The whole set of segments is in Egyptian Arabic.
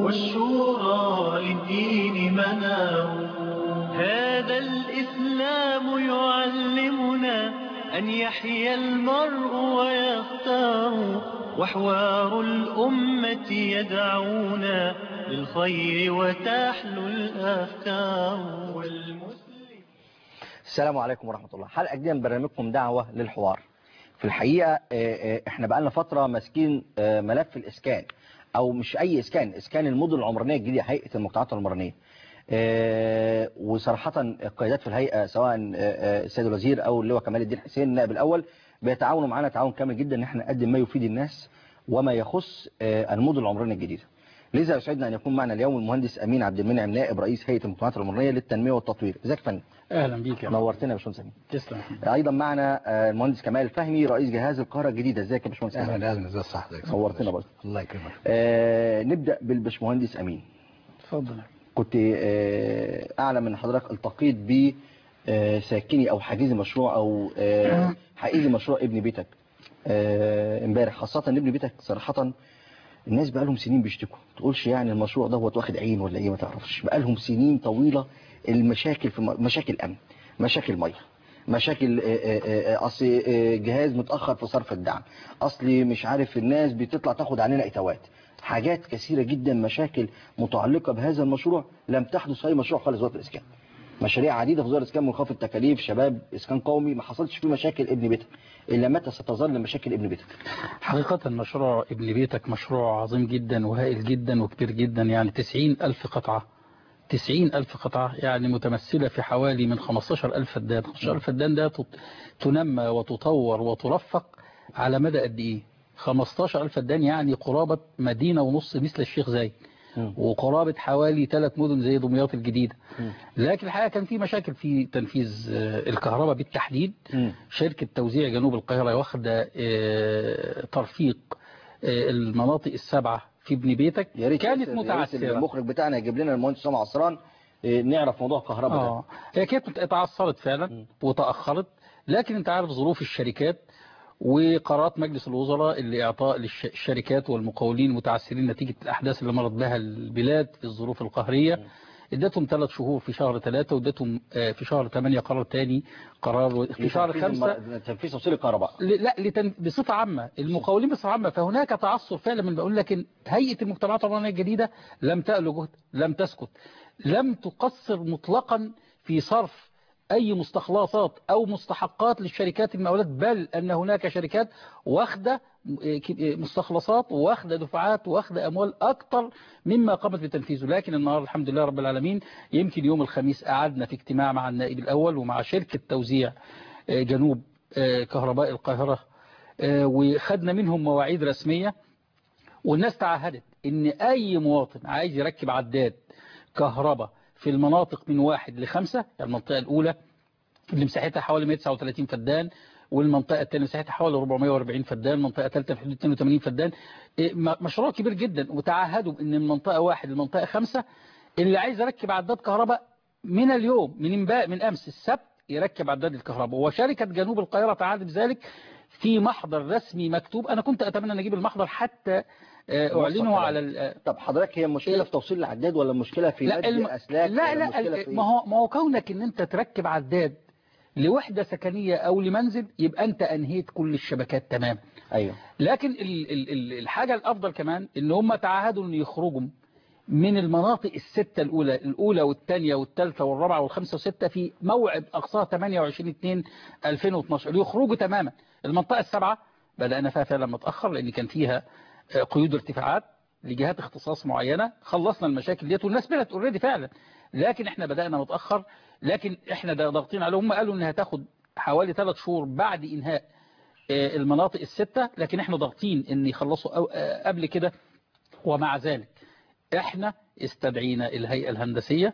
والشورى للدين منار هذا الإسلام يعلمنا أن يحيا المرء ويختار وحوار الأمة يدعونا للخير وتحلو الأفكار والمسلم السلام عليكم ورحمة الله حلقة جديدة من برنامجكم دعوة للحوار في الحقيقة آه، آه، احنا بقالنا فترة ماسكين آه، ملف الإسكان أو مش أي إسكان إسكان المدن العمرانية الجديدة هيئة المجتمعات العمرانية آه، وصراحة القيادات في الهيئة سواء آه، آه، السيد الوزير أو اللواء كمال الدين حسين النائب الأول بيتعاونوا معنا تعاون كامل جدا إن احنا نقدم ما يفيد الناس وما يخص آه، المدن العمرانية الجديدة لذا يسعدنا أن يكون معنا اليوم المهندس أمين عبد المنعم نائب رئيس هيئة المجتمعات العمرانية للتنمية والتطوير ازيك يا فندم اهلا بيك يا نورتنا يا باشمهندس أمين تسلم ايضا معنا آه، المهندس كمال فهمي رئيس جهاز القاهره الجديده ازيك يا باشمهندس كمال اهلا اهلا ازي صحتك نورتنا برضه الله يكرمك آه، نبدا بالباشمهندس امين اتفضل كنت آه، اعلم ان حضرتك التقيت ب آه، ساكني او حاجزي مشروع او آه، حائزي مشروع ابن بيتك آه، امبارح خاصه ان ابن بيتك صراحه الناس بقى لهم سنين بيشتكوا تقولش يعني المشروع دوت واخد عين ولا ايه ما تعرفش بقى لهم سنين طويله المشاكل في م- مشاكل امن مشاكل ميه مشاكل آه، آه، آه، اصل آه، جهاز متاخر في صرف الدعم اصل مش عارف الناس بتطلع تاخد علينا اتوات حاجات كثيره جدا مشاكل متعلقه بهذا المشروع لم تحدث في اي مشروع خالص وزاره الاسكان مشاريع عديده في وزاره الاسكان منخفض التكاليف شباب اسكان قومي ما حصلش فيه مشاكل ابن بيتك الا متى ستظل مشاكل ابن بيتك حقيقة مشروع ابن بيتك مشروع عظيم جدا وهائل جدا وكبير جدا يعني تسعين ألف قطعة تسعين ألف قطعة يعني متمثلة في حوالي من خمستاشر ألف فدان خمستاشر ألف فدان ده تت- تنمى وتطور وترفق على مدى قد إيه خمستاشر ألف فدان يعني قرابة مدينة ونص مثل الشيخ زايد وقرابة حوالي ثلاث مدن زي دمياط الجديدة لكن الحقيقة كان في مشاكل في تنفيذ آه، الكهرباء بالتحديد شركة توزيع جنوب القاهرة واخدة آه، ترفيق آه، المناطق السبعة في ابن بيتك يا ريت كانت يا ريت متعثرة المخرج بتاعنا يجيب لنا المهندس سامع عصران آه، نعرف موضوع الكهرباء ده اه هي كانت اتعثرت فعلا وتأخرت لكن انت عارف ظروف الشركات وقرارات مجلس الوزراء اللي اعطاء للشركات والمقاولين المتعثرين نتيجة الاحداث اللي مرت بها البلاد في الظروف القهرية ادتهم ثلاث شهور في شهر ثلاثة وادتهم آه، في شهر ثمانية قرار تاني قرار في شهر لتنفيذ خمسة الم- تنفيذ توصيل الكهرباء ل- لا لتن... بصفة عامة المقاولين بصفة عامة فهناك تعثر فعلا من بقول لك إن هيئة المجتمعات العمرانية الجديدة لم تأل جهد لم تسكت لم تقصر مطلقا في صرف أي مستخلصات أو مستحقات للشركات المقاولات بل أن هناك شركات واخدة مستخلصات واخدة دفعات واخدة أموال أكتر مما قامت بتنفيذه لكن النهاردة الحمد لله رب العالمين يمكن يوم الخميس قعدنا في اجتماع مع النائب الأول ومع شركة توزيع آه، جنوب آه، كهرباء القاهرة آه، وخدنا منهم مواعيد رسمية والناس تعهدت ان اي مواطن عايز يركب عداد كهرباء في المناطق من واحد لخمسة يعني المنطقة الاولى اللي مساحتها حوالي 139 فدان والمنطقة الثانية مساحتها حوالي 440 فدان المنطقة الثالثة في حدود 82 فدان إيه، م- مشروع كبير جدا وتعهدوا ان من منطقة واحد لمنطقة خمسة اللي عايز يركب عداد كهرباء من اليوم من امبارح من امس السبت يركب عداد الكهرباء وشركة جنوب القاهرة تعهد بذلك في محضر رسمي مكتوب انا كنت اتمنى ان اجيب المحضر حتى آه، اعلنه على ال- طب حضرتك هي المشكله في توصيل العداد ولا المشكله في مد الم- اسلاك لا ولا لا المشكلة في ما هو ما هو كونك ان انت تركب عداد لوحدة سكنية او لمنزل يبقى انت انهيت كل الشبكات تمام ايوه لكن ال ال ال الحاجة الافضل كمان ان هم تعهدوا ان يخرجوا من المناطق الستة الأولى الأولى والثانية والثالثة والرابعة والخامسة والستة في موعد أقصاها 28 2 2012 يخرجوا تماما المنطقة السبعة بدأنا فيها فعلا متأخر لأن كان فيها آه، قيود ارتفاعات لجهات اختصاص معينة خلصنا المشاكل ديت والناس بدأت اوريدي فعلا لكن احنا بدأنا متأخر لكن احنا دا- ضاغطين عليهم هم قالوا انها تاخد حوالي ثلاث شهور بعد انهاء آه، المناطق الستة لكن احنا ضاغطين ان يخلصوا أو- آه، قبل كده ومع ذلك احنا استدعينا الهيئة الهندسية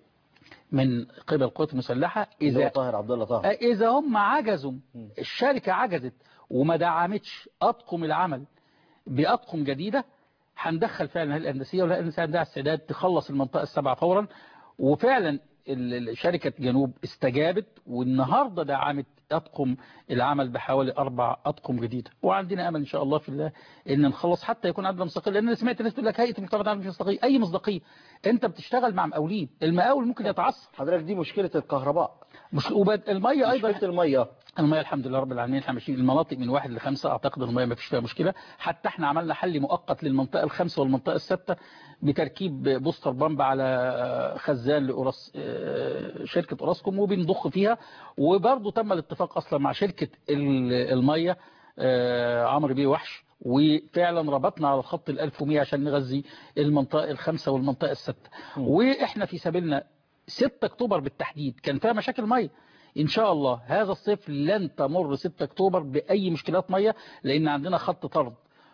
من قبل القوات المسلحة اللي هو إذا طاهر عبد الله طاهر إذا هم عجزوا الشركة عجزت وما دعمتش أطقم العمل بأطقم جديدة هندخل فعلا الهيئة الهندسية والهيئة الهندسية عندها استعداد تخلص المنطقة السبعة فورا وفعلا ال- ال- شركة جنوب استجابت والنهاردة دعمت أطقم العمل بحوالي أربع أطقم جديدة وعندنا أمل إن شاء الله في الله إن نخلص حتى يكون عندنا مصداقية لأن أنا سمعت ناس تقول لك هيئة المجتمع العالمي في مصداقية أي مصداقية أنت بتشتغل مع مقاولين المقاول ممكن يتعثر حضرتك دي مشكلة الكهرباء مش وبد المية أيضا مشكلة المية المياه الحمد لله رب العالمين احنا ماشيين المناطق من واحد لخمسة اعتقد المياه ما فيش فيها مشكلة حتى احنا عملنا حل مؤقت للمنطقة الخامسة والمنطقة السادسة بتركيب بوستر بامب على خزان لأورس شركة أوراسكوم وبنضخ فيها وبرضه تم الاتفاق أصلا مع شركة المية عمرو بيه وحش وفعلا ربطنا على الخط ال 1100 عشان نغذي المنطقة الخامسة والمنطقة السادسة واحنا في سبيلنا 6 اكتوبر بالتحديد كان فيها مشاكل ميه ان شاء الله هذا الصيف لن تمر 6 اكتوبر باي مشكلات ميه لان عندنا خط طرد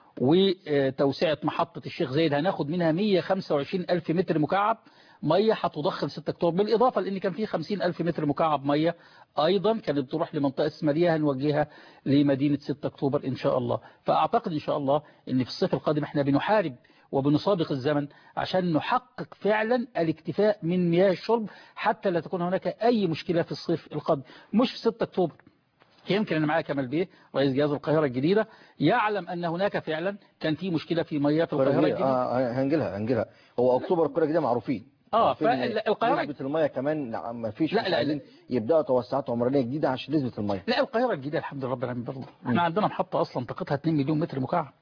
وتوسعة محطة الشيخ زايد هناخد منها 125 ألف متر مكعب مية هتضخ 6 اكتوبر بالإضافة لأن كان في 50 ألف متر مكعب مية أيضا كانت بتروح لمنطقة استثمارية هنوجهها لمدينة 6 اكتوبر إن شاء الله فأعتقد إن شاء الله أن في الصيف القادم احنا بنحارب وبنسابق الزمن عشان نحقق فعلا الاكتفاء من مياه الشرب حتى لا تكون هناك أي مشكلة في الصيف القادم مش في 6 أكتوبر يمكن أنا معايا كمال بيه رئيس جهاز القاهرة الجديدة يعلم أن هناك فعلا كان في مشكلة في مياه في القاهرة الجديدة آه هنجلها هنجلها هو أكتوبر القاهرة الجديدة معروفين اه فالقاهرة نسبة المياه كمان ما فيش لا لا عايزين يبدأوا توسعات عمرانية جديدة عشان نسبة المياه لا القاهرة الجديدة الحمد لله رب العالمين برضه احنا عندنا محطة أصلا طاقتها 2 مليون متر مكعب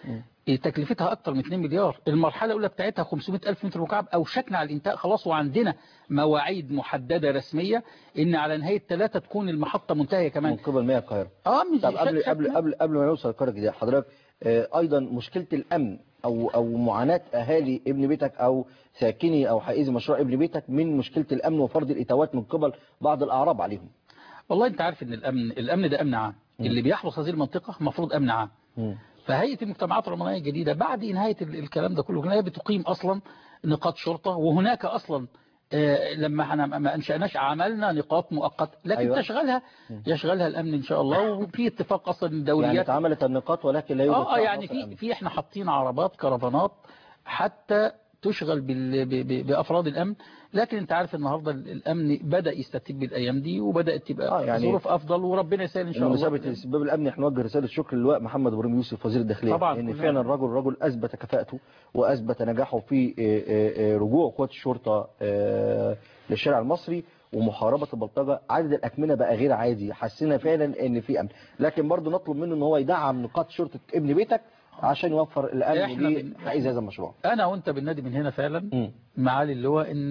تكلفتها أكتر من 2 مليار المرحلة الأولى بتاعتها 500 ألف متر مكعب أو شكنا على الإنتاج خلاص وعندنا مواعيد محددة رسمية إن على نهاية ثلاثة تكون المحطة منتهية كمان من قبل مياه القاهرة اه من طب قبل شك- قبل شكنا. قبل قبل ما نوصل القاهرة الجديدة حضرتك آه، أيضا مشكلة الأمن أو أو معاناة أهالي ابن بيتك أو ساكني أو حائزي مشروع ابن بيتك من مشكلة الأمن وفرض الإتاوات من قبل بعض الأعراب عليهم والله أنت عارف إن الأمن الأمن ده أمن عام اللي بيحرس هذه المنطقة مفروض أمن عام فهيئة المجتمعات الرمضانية الجديدة بعد نهاية ال- الكلام ده كله هي بتقيم أصلا نقاط شرطة وهناك أصلا آه، لما احنا ما انشأناش عملنا نقاط مؤقتة لكن أيوة. أيوة. تشغلها يشغلها الأمن إن شاء الله وفي اتفاق أصلا يعني الدوليات اتعملت النقاط ولكن لا يوجد اه آه، يعني تعاطف في الأمن. في احنا حاطين عربات كرفانات حتى تشغل بال ب- ب- بافراد الامن لكن انت عارف النهارده الامن بدا يستتب الايام دي وبدات تبقى آه، آه يعني يعني ظروف افضل وربنا يسهل ان شاء الله بمثابة السباب الأمني احنا نوجه رسالة شكر للواء محمد ابراهيم يوسف وزير الداخلية طبعاً، لأن كلنا فعلا عارفين. الرجل رجل أثبت كفاءته وأثبت نجاحه في آه، آه، آه، رجوع قوات الشرطة آه، للشارع المصري ومحاربة البلطجة عدد الأكمنة بقى غير عادي حسينا فعلا ان في أمن لكن برضو نطلب منه ان هو يدعم نقاط شرطة ابن بيتك عشان يوفر الأمن إحنا بن- لحائز هذا المشروع انا وانت بالنادي من هنا فعلا مم. معالي اللواء ان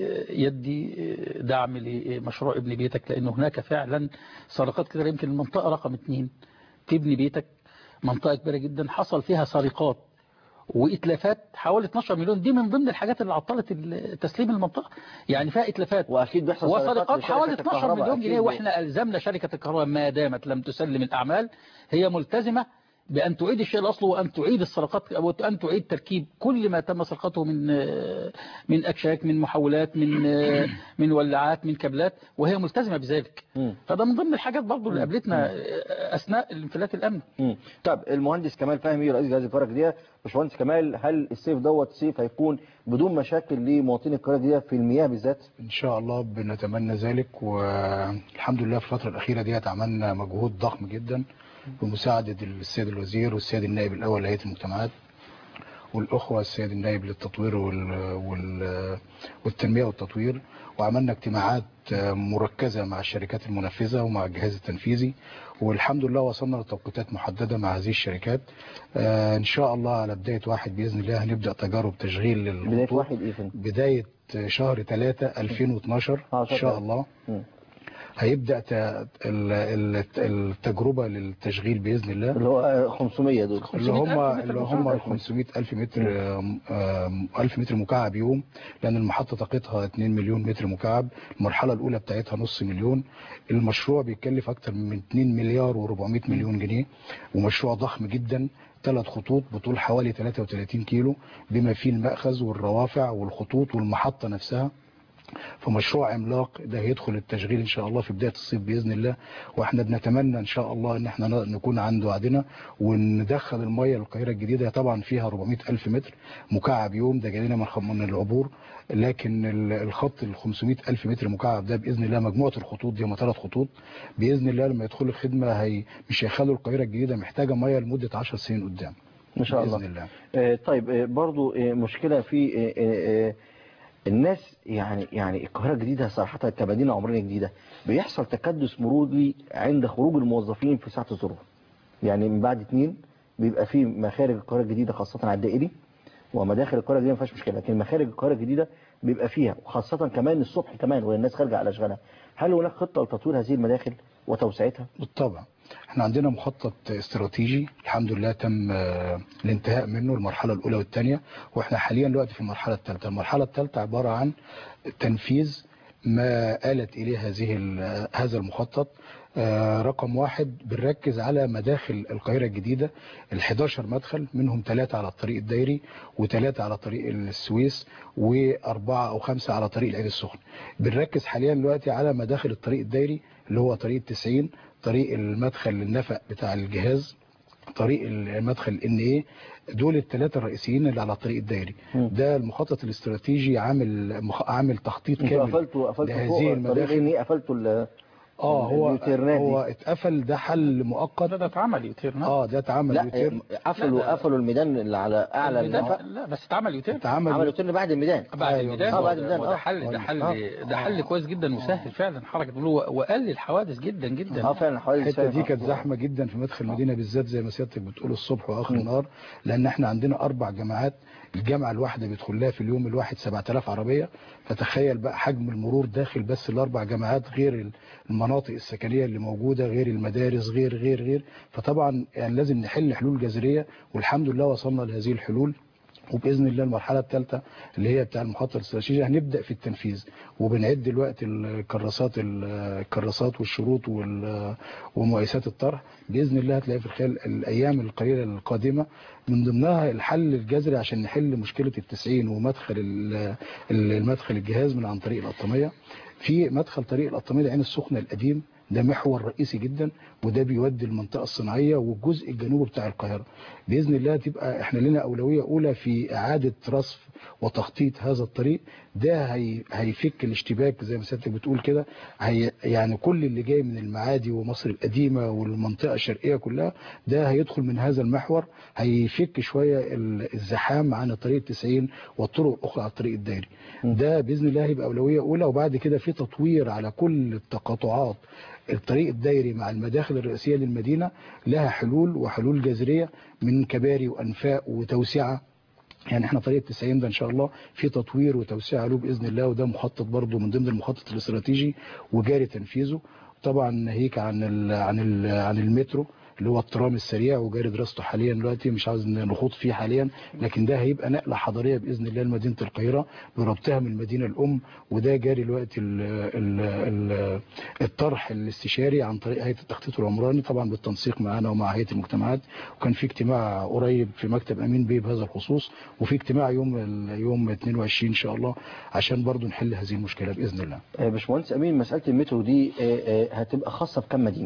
يدي دعم لمشروع ابن بيتك لان هناك فعلا سرقات كتير يمكن المنطقه رقم اثنين في ابن بيتك منطقه كبيره جدا حصل فيها سرقات واتلافات حوالي 12 مليون دي من ضمن الحاجات اللي عطلت ال- تسليم المنطقه يعني فيها اتلافات وأكيد بيحصل وسرقات لشركة حوالي 12 الكهرباء مليون أكيد. جنيه واحنا الزمنا شركه الكهرباء ما دامت لم تسلم الاعمال هي ملتزمه بأن تعيد الشيء الأصل وأن تعيد السرقات أو أن تعيد تركيب كل ما تم سرقته من من أكشاك من محولات من من ولعات من كابلات وهي ملتزمة بذلك مم. فده من ضمن الحاجات برضو اللي قابلتنا أثناء الانفلات الأمن مم. طب المهندس كمال فهمي رئيس جهاز القاهره الجديده باشمهندس كمال هل الصيف دوت صيف هيكون بدون مشاكل لمواطني القاهره الجديده في المياه بالذات؟ ان شاء الله بنتمنى ذلك والحمد لله في الفتره الاخيره ديت عملنا مجهود ضخم جدا بمساعده السيد الوزير والسيد النائب الاول لهيئه المجتمعات والاخوه السيد النائب للتطوير وال... وال... والتنميه والتطوير وعملنا اجتماعات مركزه مع الشركات المنفذه ومع الجهاز التنفيذي والحمد لله وصلنا لتوقيتات محدده مع هذه الشركات آه، ان شاء الله على بدايه واحد باذن الله هنبدا تجارب تشغيل بدايه للخطوط واحد ايه فين؟ بداية شهر 3 2012 آه، إن شهر شاء تلاتة. الله مم. هيبدأ ت- ال- ال- التجربة للتشغيل بإذن الله اللي هو 500 دول اللي هم 500 ألف متر اللي مكعب. هم ال 500 ألف متر آم، آم، ألف متر مكعب يوم لأن المحطة طاقتها 2 مليون متر مكعب المرحلة الأولى بتاعتها نص مليون المشروع بيكلف أكتر من 2 مليار و400 مليون جنيه ومشروع ضخم جدا ثلاث خطوط بطول حوالي 33 كيلو بما فيه المأخذ والروافع والخطوط والمحطة نفسها فمشروع عملاق ده هيدخل التشغيل ان شاء الله في بدايه الصيف باذن الله واحنا بنتمنى ان شاء الله ان احنا نكون عند وعدنا وندخل الميه للقاهره الجديده طبعا فيها 400 الف متر مكعب يوم ده جاينا من خ- من العبور لكن ال- الخط ال 500 الف متر مكعب ده باذن الله مجموعه الخطوط دي هم ثلاث خطوط باذن الله لما يدخلوا الخدمه هي مش هيخلوا القاهره الجديده محتاجه ميه لمده 10 سنين قدام ان شاء الله باذن الله آه، طيب آه، برضو آه، مشكلة في آه، آه، آه، الناس يعني يعني القاهرة الجديدة صراحة كمدينة عمرانية جديدة بيحصل تكدس مروري عند خروج الموظفين في ساعة الظهر يعني من بعد اتنين بيبقى في مخارج القاهرة الجديدة خاصة على الدائري ومداخل القاهرة الجديدة ما فيهاش مشكلة لكن مخارج القاهرة الجديدة بيبقى فيها وخاصة كمان الصبح كمان والناس خارجة على أشغالها هل هناك خطة لتطوير هذه المداخل وتوسعتها؟ بالطبع احنا عندنا مخطط استراتيجي الحمد لله تم آه، الانتهاء منه المرحلة الأولى والثانية واحنا حاليا دلوقتي في المرحلة الثالثة المرحلة الثالثة عبارة عن تنفيذ ما آلت إليه هذه ال- هذا المخطط آه، رقم واحد بنركز على مداخل القاهرة الجديدة ال 11 مدخل منهم ثلاثة على الطريق الدائري وثلاثة على طريق السويس وأربعة أو خمسة على طريق العين السخن بنركز حاليا دلوقتي على مداخل الطريق الدائري اللي هو طريق 90 طريق المدخل للنفق بتاع الجهاز طريق المدخل ان ايه دول الثلاثه الرئيسيين اللي على الطريق الدائري مم. ده المخطط الاستراتيجي عامل مخ... عامل تخطيط انتوا كامل قفلتوا قفلتوا لهذه فوق الطريق المداخل إني قفلتوا ال- اه هو اليوتيرنات دي. هو اتقفل ده حل مؤقت ده ده اتعمل يوتيرن اه ده اتعمل لا يوتيرن قفلوا لا، لا. قفلوا الميدان اللي على اعلى الميدان- النفق لا بس اتعمل يوتيرن اتعمل عملوا تاني بعد الميدان بعد أيوة الميدان اه بعد وده- الميدان وده اه حل ده حل آه. ده حل كويس جدا وسهل فعلا حركه مرور وقلل الحوادث جدا جدا اه فعلا حوالي الحته دي ساعة. كانت زحمه جدا في مدخل المدينه بالذات زي ما سيادتك بتقول الصبح واخر النهار لان احنا عندنا اربع جامعات الجامعه الواحده بيدخل لها في اليوم الواحد 7000 عربيه فتخيل بقى حجم المرور داخل بس الاربع جامعات غير المناطق السكنيه اللي موجوده غير المدارس غير غير غير فطبعا يعني لازم نحل حلول جذريه والحمد لله وصلنا لهذه الحلول وباذن الله المرحله الثالثه اللي هي بتاع المخطط الاستراتيجي هنبدا في التنفيذ وبنعد دلوقتي الكراسات الكراسات والشروط وال- ومقايسات الطرح باذن الله هتلاقي في خلال الايام القليله القادمه من ضمنها الحل الجذري عشان نحل مشكله التسعين ومدخل ال- ال- المدخل الجهاز من عن طريق القطاميه في مدخل طريق القطاميه العين السخنه القديم ده محور رئيسي جدا وده بيودي المنطقه الصناعيه والجزء الجنوبي بتاع القاهره باذن الله تبقى احنا لنا اولويه اولى في اعاده رصف وتخطيط هذا الطريق ده هي هيفك الاشتباك زي ما سيادتك بتقول كده هي يعني كل اللي جاي من المعادي ومصر القديمه والمنطقه الشرقيه كلها ده هيدخل من هذا المحور هيفك شويه ال- الزحام عن الطريق التسعين والطرق الاخرى على الطريق الدائري ده باذن الله هيبقى اولويه اولى وبعد كده في تطوير على كل التقاطعات الطريق الدائري مع المداخل الرئيسيه للمدينه لها حلول وحلول جذريه من كباري وانفاق وتوسعه يعني احنا طريق 90 ده ان شاء الله في تطوير وتوسعه له باذن الله وده مخطط برضه من ضمن المخطط الاستراتيجي وجاري تنفيذه طبعا ناهيك عن ال عن ال عن المترو اللي هو الترام السريع وجاري دراسته حاليا دلوقتي مش عاوز نخوض فيه حاليا لكن ده هيبقى نقله حضاريه باذن الله لمدينه القاهره بربطها من المدينه الام وده جاري دلوقتي ال- ال- ال- الطرح الاستشاري عن طريق هيئه التخطيط العمراني طبعا بالتنسيق معانا ومع هيئه المجتمعات وكان في اجتماع قريب في مكتب امين بيه بهذا الخصوص وفي اجتماع يوم ال- يوم 22 ان شاء الله عشان برضو نحل هذه المشكله باذن الله آه، باشمهندس امين مساله المترو دي آه، آه، هتبقى خاصه بكم مدينه؟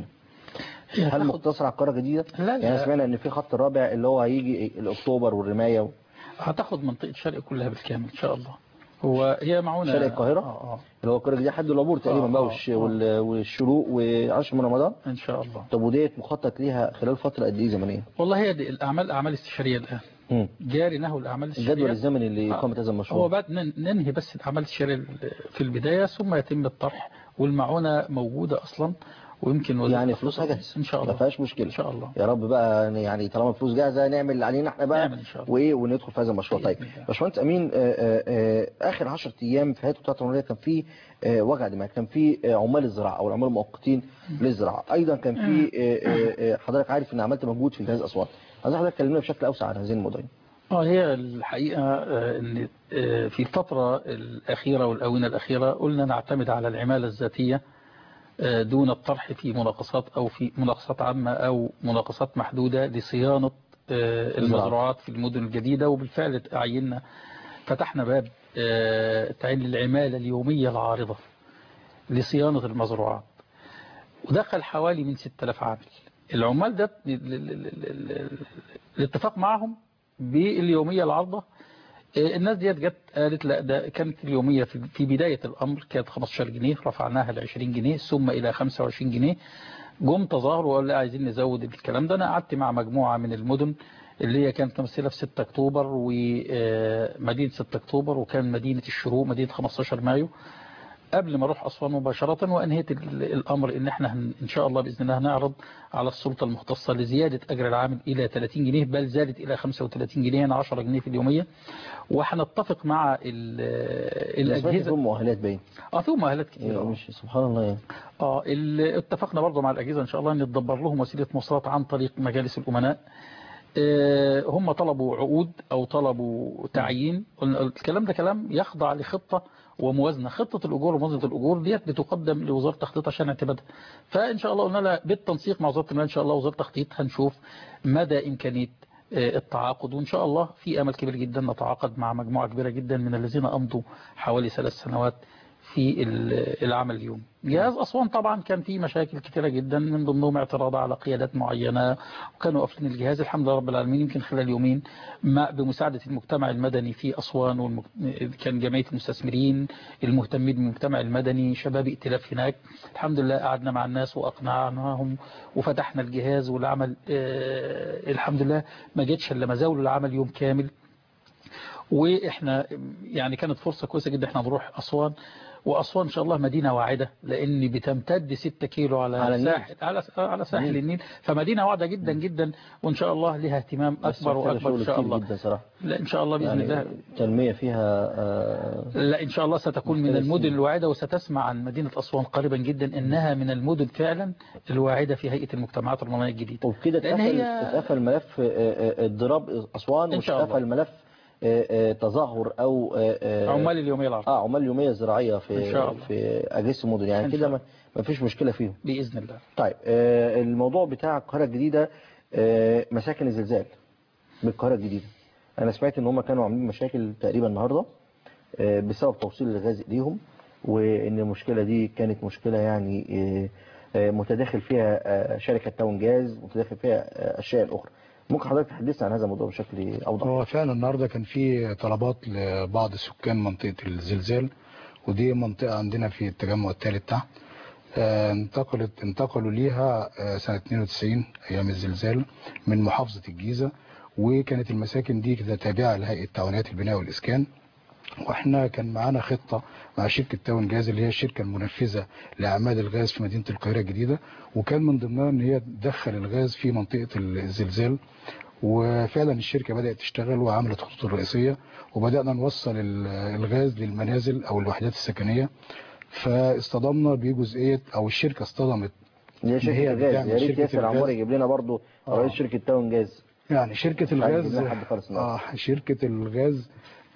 هي هل هتاخد مقتصره على القاره الجديده؟ لا، لا. يعني سمعنا ان في خط رابع اللي هو هيجي الاكتوبر والرمايه و... هتاخد منطقه شرق كلها بالكامل ان شاء الله هو هي معونه شرق القاهرة؟ اه اه اللي هو القاره الجديده حد العبور تقريبا آه، بقى آه، والش- آه. وال- والشروق وعشر من رمضان ان شاء الله طب وديت مخطط ليها خلال فتره قد ايه زمنيه؟ والله هي دي الاعمال اعمال استشاريه الان مم. جاري نهو الاعمال الجدول الاستشاريه الزمني لاقامه هذا هو المشروع بعد نن- ننهي بس الاعمال الاستشاريه في البدايه ثم يتم الطرح والمعونه موجوده اصلا ويمكن وزارة يعني الخطط- فلوسها جاهزه ان شاء ما الله فيهاش مشكله ان شاء الله يا رب بقى يعني طالما الفلوس جاهزه نعمل اللي علينا احنا بقى نعمل إن شاء الله. وايه وندخل في هذا المشروع طيب بإذن الله. باشمهندس امين آه، آه، آه، اخر 10 ايام في هيئه القطاع العمرانيه كان في آه، وجع دماغ كان في آه، عمال الزراعه او العمال المؤقتين للزراعه ايضا كان في آه، آه، آه، حضرتك عارف ان عملت مجهود في جهاز اصوات عايز حضرتك تكلمنا بشكل اوسع عن هذه الموضوعين اه هي الحقيقة آه، ان آه، في الفترة الأخيرة والآونة الأخيرة قلنا نعتمد على العمالة الذاتية آه، دون الطرح في مناقصات أو في مناقصات عامة أو مناقصات محدودة لصيانة آه، المزروعات في المدن الجديدة وبالفعل عيننا فتحنا باب آه، تعين العمالة اليومية العارضة لصيانة المزروعات ودخل حوالي من 6000 عامل العمال ده ال- ال- ال- ال- ال- الاتفاق معهم باليومية العارضة آه، الناس ديت جت قالت لا ده كانت اليومية في في بداية الأمر كانت 15 جنيه رفعناها ل 20 جنيه ثم إلى 25 جنيه جم تظاهروا وقالوا لا عايزين نزود الكلام ده أنا قعدت مع مجموعة من المدن اللي هي كانت ممثلة في 6 أكتوبر ومدينة 6 أكتوبر وكان مدينة الشروق مدينة 15 مايو قبل ما اروح اسوان مباشره وانهيت ال- الامر ان احنا هن- ان شاء الله باذن الله هنعرض على السلطه المختصه لزياده اجر العامل الى 30 جنيه بل زادت الى 35 جنيه يعني 10 جنيه في اليوميه وهنتفق مع ال- الاجهزه الاجهزه فيهم مؤهلات باين اه في مؤهلات كتير إيه، آه. مش سبحان الله يعني اه ال- اتفقنا برضه مع الاجهزه ان شاء الله ان نتدبر لهم وسيله مواصلات عن طريق مجالس الامناء آه، هم طلبوا عقود او طلبوا تعيين قلنا الكلام ده كلام يخضع لخطه وموازنه خطه الاجور وموازنه الاجور ديت بتقدم لوزاره التخطيط عشان اعتمادها فان شاء الله قلنا لها بالتنسيق مع وزاره المال ان شاء الله وزاره التخطيط هنشوف مدى امكانيه آه، التعاقد وان شاء الله في امل كبير جدا نتعاقد مع مجموعه كبيره جدا من الذين امضوا حوالي ثلاث سنوات في ال- العمل اليوم جهاز أسوان طبعا كان فيه مشاكل كثيرة جدا من ضمنهم اعتراض على قيادات معينة وكانوا قافلين الجهاز الحمد لله رب العالمين يمكن خلال يومين ما بمساعدة المجتمع المدني في أسوان والمج... كان جمعية المستثمرين المهتمين بالمجتمع المدني شباب ائتلاف هناك الحمد لله قعدنا مع الناس وأقنعناهم وفتحنا الجهاز والعمل آه الحمد لله ما جتش إلا مزاول العمل يوم كامل واحنا يعني كانت فرصة كويسة جدا احنا نروح أسوان وأسوان إن شاء الله مدينة واعدة لأن بتمتد 6 كيلو على, على النيل. ساحل على على ساحل النيل فمدينة واعدة جدا جدا وإن شاء الله لها اهتمام بس أكبر محتاجة وأكبر شغل إن شاء كتير الله جدا صراحه لا إن شاء الله بإذن الله يعني تنميه فيها آه، لا إن شاء الله ستكون من محتاجة المدن سنين. الواعدة وستسمع عن مدينة أسوان قريبا جدا إنها من المدن فعلا الواعدة في هيئة المجتمعات الرمضانية الجديدة وبكده لأن اتقفل هي- اتقفل ملف آه، آه، اضراب اسوان إن شاء الله. واتقفل ملف آه، آه، تظاهر او آه، آه، عمال اليومية العربية اه عمال يوميه زراعيه في إن شاء الله. في اجهزه المدن يعني إن كده شاء ما ما فيش مشكله فيهم بإذن الله طيب آه، الموضوع بتاع القاهره الجديده آه، مساكن الزلزال بالقاهره الجديده انا سمعت ان هم كانوا عاملين مشاكل تقريبا النهارده آه، بسبب توصيل الغاز ليهم وان المشكله دي كانت مشكله يعني آه، آه، متداخل فيها آه، شركه تاون جاز متداخل فيها آه، اشياء اخرى ممكن حضرتك تحدثنا عن هذا الموضوع بشكل اوضح هو فعلا النهارده كان في طلبات لبعض سكان منطقه الزلزال ودي منطقه عندنا في التجمع الثالث تحت آه، انتقلت انتقلوا ليها آه، سنه 92 ايام الزلزال من محافظه الجيزه وكانت المساكن دي كده تابعه لهيئه تعاونيات البناء والاسكان واحنا كان معانا خطة مع شركة تاون جاز اللي هي الشركة المنفذة لأعمال الغاز في مدينة القاهرة الجديدة وكان من ضمنها ان هي تدخل الغاز في منطقة الزلزال وفعلا الشركة بدأت تشتغل وعملت خطوط الرئيسية وبدأنا نوصل ال- الغاز للمنازل أو الوحدات السكنية فاصطدمنا بجزئية أو الشركة اصطدمت اللي هي إن شركه هي الغاز بتعمل يا ريت شركة ياسر الغاز. عمار يجيب لنا برضه آه. رئيس شركه تاون جاز يعني شركة مش عايز الغاز يجيب لنا حد خالص النهارده. اه شركة الغاز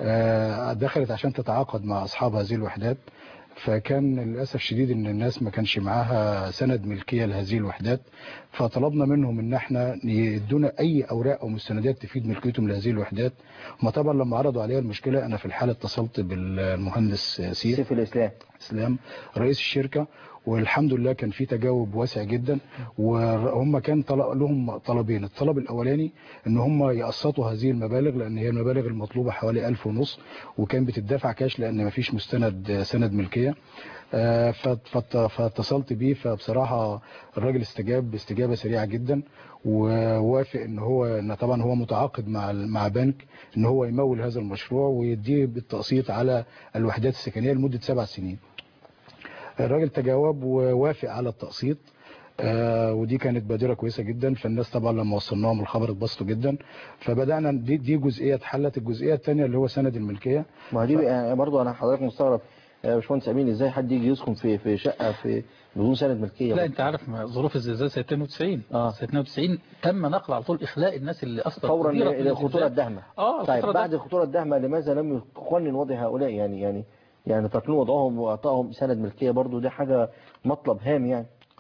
آه دخلت عشان تتعاقد مع أصحاب هذه الوحدات فكان للأسف شديد إن الناس ما كانش معاها سند ملكية لهذه الوحدات فطلبنا منهم إن احنا يدونا أي أوراق أو مستندات تفيد ملكيتهم لهذه الوحدات ما طبعا لما عرضوا عليها المشكلة أنا في الحالة اتصلت بالمهندس سيف سيف الاسلام اسلام رئيس الشركه والحمد لله كان في تجاوب واسع جدا وهم كان طلب لهم طلبين الطلب الاولاني ان هم يقسطوا هذه المبالغ لان هي المبالغ المطلوبه حوالي 1000 ونص وكان بتدفع كاش لان ما فيش مستند سند ملكيه آه، فت- فت- فاتصلت بيه فبصراحه الراجل استجاب باستجابه سريعه جدا ووافق ان هو ان طبعا هو متعاقد مع ال- مع بنك ان هو يمول هذا المشروع ويديه بالتقسيط على الوحدات السكنيه لمده سبع سنين. الراجل تجاوب ووافق على التقسيط آه ودي كانت بادره كويسه جدا فالناس طبعا لما وصلناهم الخبر اتبسطوا جدا فبدانا دي, دي جزئيه اتحلت الجزئيه الثانيه اللي هو سند الملكيه ما هي دي يعني برضه انا حضرتك مستغرب يا باشمهندس امين ازاي حد يجي يسكن في في شقه في بدون سند ملكيه لا انت عارف ما ظروف الزلزال سنه 92 آه. سنه 92 تم نقل على طول اخلاء الناس اللي اصلا فورا أثيرت من الى الخطوره الزلزال. الداهمه اه طيب الخطورة بعد ده- الخطوره الداهمه لماذا لم يقنن وضع هؤلاء يعني يعني يعني تقنين وضعهم واعطائهم سند ملكيه برضه دي حاجه مطلب هام يعني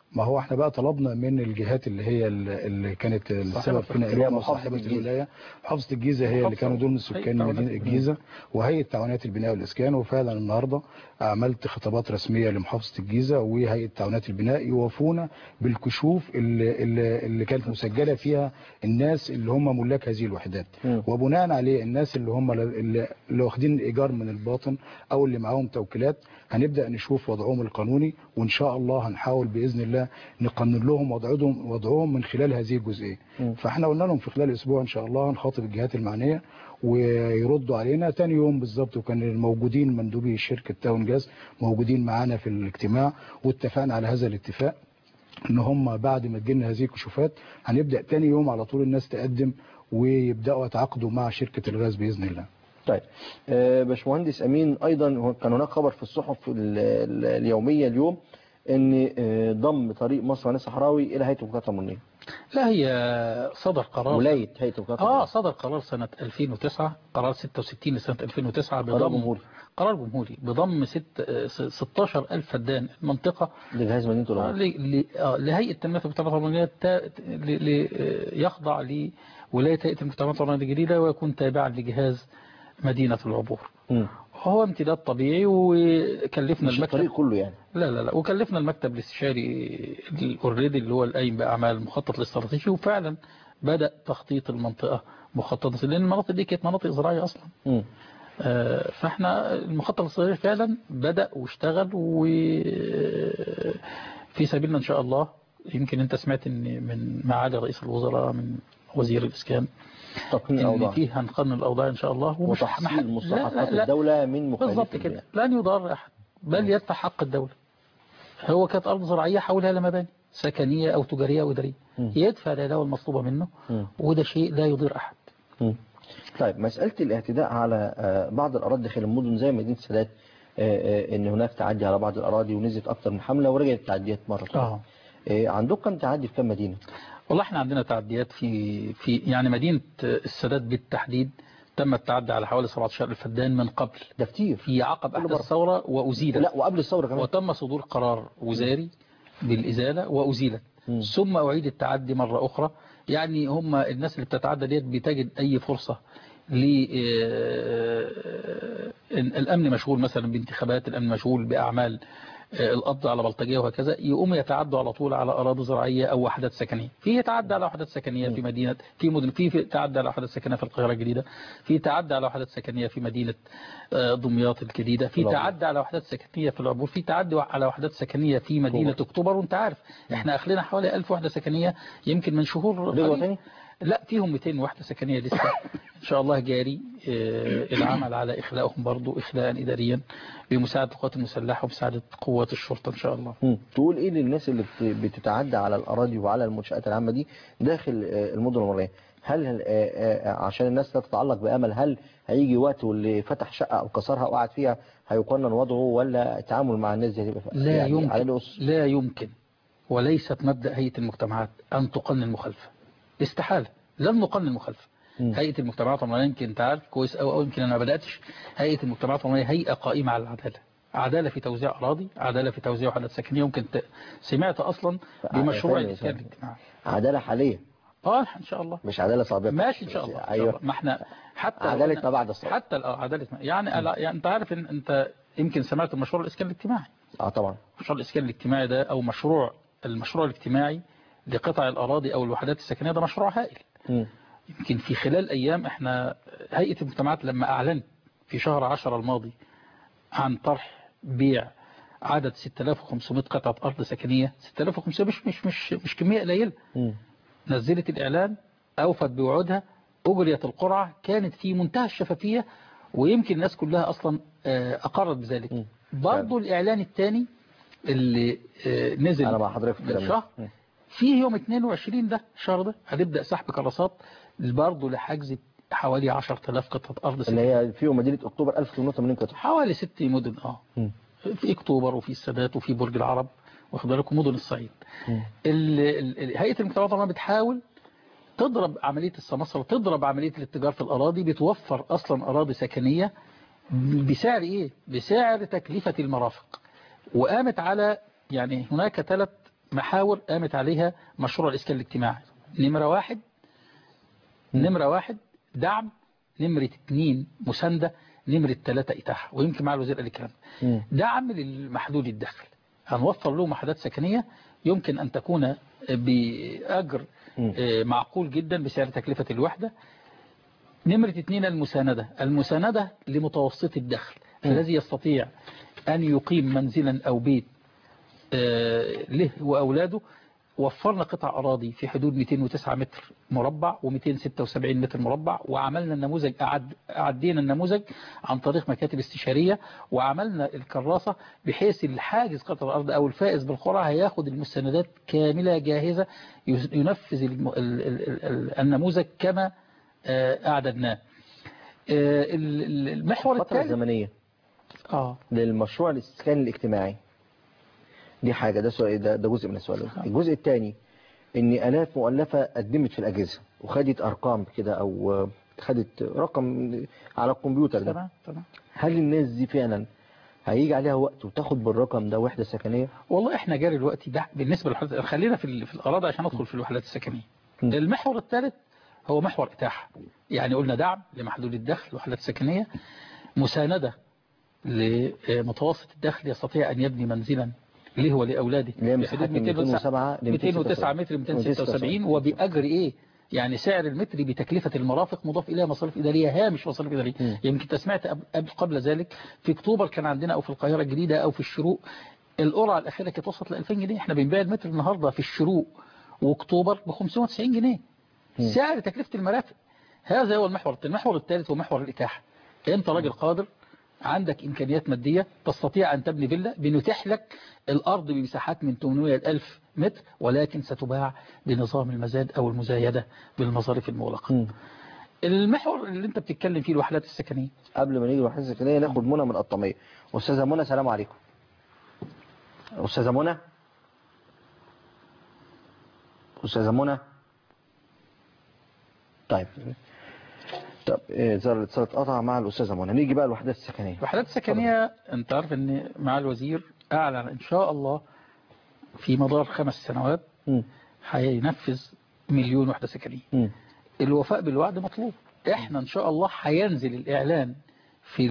ما هو احنا بقى طلبنا من الجهات اللي هي اللي اللي كانت السبب في نقلهم محافظة وصاحبة الجيزة. الولاية محافظة الجيزة هي اللي محافظة. كانوا دول من هيئة سكان تعاونات مدينة البناء. الجيزة وهيئة تعاونات البناء والإسكان وفعلا النهاردة عملت خطابات رسمية لمحافظة الجيزة وهيئة تعاونات البناء يوافونا بالكشوف اللي, اللي, اللي كانت مسجلة فيها الناس اللي هم ملاك هذه الوحدات مم. وبناء عليه الناس اللي هم اللي, اللي واخدين ايجار من الباطن او اللي معاهم توكيلات هنبدا نشوف وضعهم القانوني وان شاء الله هنحاول باذن الله نقنن لهم وضعهم وضعهم من خلال هذه الجزئيه مم. فاحنا قلنا لهم في خلال اسبوع ان شاء الله هنخاطب الجهات المعنيه ويردوا علينا تاني يوم بالظبط وكان الموجودين مندوبي شركه تاون جاز موجودين معانا في الاجتماع واتفقنا على هذا الاتفاق ان هم بعد ما تجينا هذه الكشوفات هنبدا تاني يوم على طول الناس تقدم ويبداوا يتعاقدوا مع شركه الغاز باذن الله طيب آه، باشمهندس امين ايضا هو كان هناك خبر في الصحف ال- ال- اليوميه اليوم ان آه، ضم طريق مصر ونيل صحراوي الى هيئه الوكالات القانونيه لا هي صدر قرار ولايه هيئه الوكالات اه القانونية. صدر قرار سنة 2009 قرار 66 لسنة 2009 قرار بضم جمهوري قرار جمهوري بضم ست آه، س- 16 ألف فدان المنطقة لجهاز مدينه آه، العمر ل- ل- آه، لهيئة تنمية المجتمعات العمرانية تا- ل- ل- آه، يخضع لولاية هيئة المجتمعات العمرانية الجديدة ويكون تابعا لجهاز مدينة العبور مم. هو امتداد طبيعي وكلفنا مش المكتب الطريق كله يعني لا لا لا وكلفنا المكتب الاستشاري الاوريدي اللي هو القايم باعمال المخطط الاستراتيجي وفعلا بدا تخطيط المنطقه مخططه لان المناطق دي كانت مناطق زراعيه اصلا مم. آه، فاحنا المخطط الاستراتيجي فعلا بدا واشتغل وفي سبيلنا ان شاء الله يمكن انت سمعت ان من معالي رئيس الوزراء من وزير الاسكان تقنين ان الاوضاع فيه هنقنن الاوضاع ان شاء الله ومش وتحصيل محل- لا- مستحقات لا- لا. الدوله من مخالفين بالظبط كده لن يضار احد بل يدفع حق الدولة هو كانت أرض زراعية حولها لمباني سكنية أو تجارية أو إدارية مم. يدفع العلاوة المطلوبة منه مم. وده شيء لا يضير أحد مم. طيب مسألة الاعتداء على آه، بعض الأراضي داخل المدن زي مدينة السادات آه، آه، إن هناك تعدي على بعض الأراضي ونزلت أكتر من حملة ورجعت التعديات مرة ثانية. آه. آه، عندكم كم تعدي في كم مدينة؟ والله احنا عندنا تعديات في في يعني مدينة السادات بالتحديد تم التعدي على حوالي 17 ألف فدان من قبل ده كتير في عقب كل أحداث مرة. الثورة وأزيلت لا وقبل الثورة كمان وتم صدور قرار وزاري بالإزالة وأزيلت مم. ثم أعيد التعدي مرة أخرى يعني هم الناس اللي بتتعدى ديت بتجد أي فرصة ل آه، الأمن مشغول مثلا بانتخابات الأمن مشغول بأعمال آه، القبض على بلطجية وهكذا يقوم يتعدوا على طول على أراضي زراعية أو وحدات سكنية في يتعدى على وحدات سكنية في مدينة في مدن في في تعدى على وحدات سكنية في القاهرة الجديدة في تعدى على وحدات سكنية في مدينة آه، دمياط الجديدة في العبور. تعدى على وحدات سكنية في العبور في تعدي على وحدات سكنية في مدينة اكتوبر وانت عارف احنا اخلينا حوالي 1000 وحدة سكنية يمكن من شهور رجعوا قليل. تاني؟ لا فيهم 200 وحدة سكنية لسه ان شاء الله جاري آه، العمل على اخلاءهم برضو اخلاء اداريا بمساعدة القوات المسلحة ومساعدة قوات الشرطة ان شاء الله مم. تقول إيه للناس اللي بت- بتتعدى على الأراضي وعلى المنشآت العامة دي داخل آه، المدن العمرانية هل هل- آه، آه، عشان الناس لا تتعلق بأمل هل هيجي وقت واللي فتح شقة أو كسرها وقعد فيها هيقنن وضعه ولا التعامل مع الناس دي هيبقى لا يعني على يمكن الأس لا يمكن وليست مبدأ هيئة المجتمعات أن تقنن المخالفة استحالة لن نقنن المخالفة مم. هيئة المجتمعات العمرانية يمكن انت عارف كويس أو أو يمكن أنا ما بدأتش هيئة المجتمعات العمرانية هيئة قائمة على العدالة عدالة في توزيع أراضي عدالة في توزيع وحدات سكنية يمكن ت... سمعت أصلا بمشروع ثانية الإسكان ثانية. الاجتماعي عادلة حالية اه ان شاء الله مش عدالة سابقة ماشي ان شاء الله, إن شاء أيوه الله. ما احنا حتى لو عدالة أنا- ما بعد الثورة. حتى اه عدالة ما- يعني, ألا- يعني انت عارف ان انت يمكن سمعت مشروع الاسكان الاجتماعي اه طبعا مشروع الإسكان الاجتماعي ده أو مشروع المشروع الاجتماعي لقطع الأراضي أو الوحدات السكنية ده مشروع هائل مم. يمكن في خلال أيام إحنا هيئة المجتمعات لما أعلنت في شهر عشر الماضي عن طرح بيع عدد 6500 قطعة أرض سكنية 6500 مش مش مش مش كمية قليلة مم. نزلت الإعلان أوفت بوعودها أجريت القرعة كانت في منتهى الشفافية ويمكن الناس كلها أصلا آه، أقرت بذلك مم. برضو الإعلان الثاني اللي آه، نزل أنا مع حضرتك في الكلام من ده. شهر مم. فيه يوم 22 ده الشهر ده هنبدأ سحب كراسات برضه لحجز حوالي 10000 قطعة أرض اللي سكنية هي فيهم مدينة أكتوبر 1880 قطعة حوالي ست مدن اه مم. في اكتوبر وفي السادات وفي برج العرب واخد بالك ومدن الصعيد مم. ال- ال- ال- هيئة المجتمعات العمرانية بتحاول تضرب عملية السمسرة تضرب عملية الاتجار في الأراضي بتوفر أصلا أراضي سكنية بسعر إيه؟ بسعر تكلفة المرافق وقامت على يعني هناك ثلاث محاور قامت عليها مشروع الإسكان الاجتماعي نمرة واحد نمرة واحد دعم نمرة اتنين مساندة نمرة ثلاثة إتاحة ويمكن مع الوزير قال الكلام ده. مم. دعم للمحدود الدخل هنوفر له وحدات سكنية يمكن أن تكون بأجر مم. آه، معقول جدا بسعر تكلفة الوحدة نمرة اتنين المساندة المساندة لمتوسط الدخل الذي يستطيع أن يقيم منزلا أو بيت آه، له وأولاده وفرنا قطع أراضي في حدود 209 متر مربع و276 متر مربع وعملنا النموذج أعد أعدينا النموذج عن طريق مكاتب استشارية وعملنا الكراسة بحيث الحاجز قطع الأرض أو الفائز بالقرعة هياخد المستندات كاملة جاهزة يس- ينفذ الم- ال- ال- ال- النموذج كما آه، أعددناه آه، ال- ال- المحور فترة الثالث زمنية آه للمشروع الإسكان الاجتماعي دي حاجة ده سؤال ده, ده جزء من السؤال الجزء الثاني ان آلاف مؤلفة قدمت في الأجهزة وخدت أرقام كده أو خدت رقم على الكمبيوتر ده تمام تمام هل الناس دي فعلا هيجي عليها وقت وتاخد بالرقم ده وحدة سكنية والله احنا جاري الوقت ده بالنسبة للحالات خلينا في ال- في الأراضي عشان ندخل في الوحدات السكنية م. المحور الثالث هو محور إتاحة يعني قلنا دعم لمحدود الدخل وحدات سكنية مساندة لمتوسط الدخل يستطيع أن يبني منزلا له ولأولاده اللي هي في مساحات حدود من 207 ل 209 متر 276 وبأجر إيه يعني سعر المتر بتكلفة المرافق مضاف إليها مصاريف إدارية هامش مصاريف إدارية م. يمكن انت سمعت قبل- قبل قبل ذلك في أكتوبر كان عندنا أو في القاهرة الجديدة أو في الشروق القرعة الأخيرة كانت وصلت ل 2000 جنيه احنا بنبيع المتر النهاردة في الشروق وأكتوبر ب 590 جنيه سعر تكلفة المرافق هذا هو المحور الثاني المحور الثالث هو محور الإتاحة أنت راجل قادر عندك إمكانيات مادية تستطيع أن تبني فيلا بنتيح لك الأرض بمساحات من 800 ل 1000 متر ولكن ستباع بنظام المزاد أو المزايدة بالمصاريف المغلقة مم. المحور اللي أنت بتتكلم فيه الوحدات السكنية قبل ما نيجي الوحدة السكنية ناخد منى من القطامية أستاذة منى سلام عليكم أستاذة منى أستاذة منى طيب طب إيه زر الاتصال اتقطع مع الأستاذة منى نيجي بقى الوحدات السكنية الوحدات السكنية أنت عارف أن مع الوزير أعلن إن شاء الله في مدار خمس سنوات مم. هينفذ مليون وحدة سكنية مم. الوفاء بالوعد مطلوب احنا ان شاء الله هينزل الاعلان في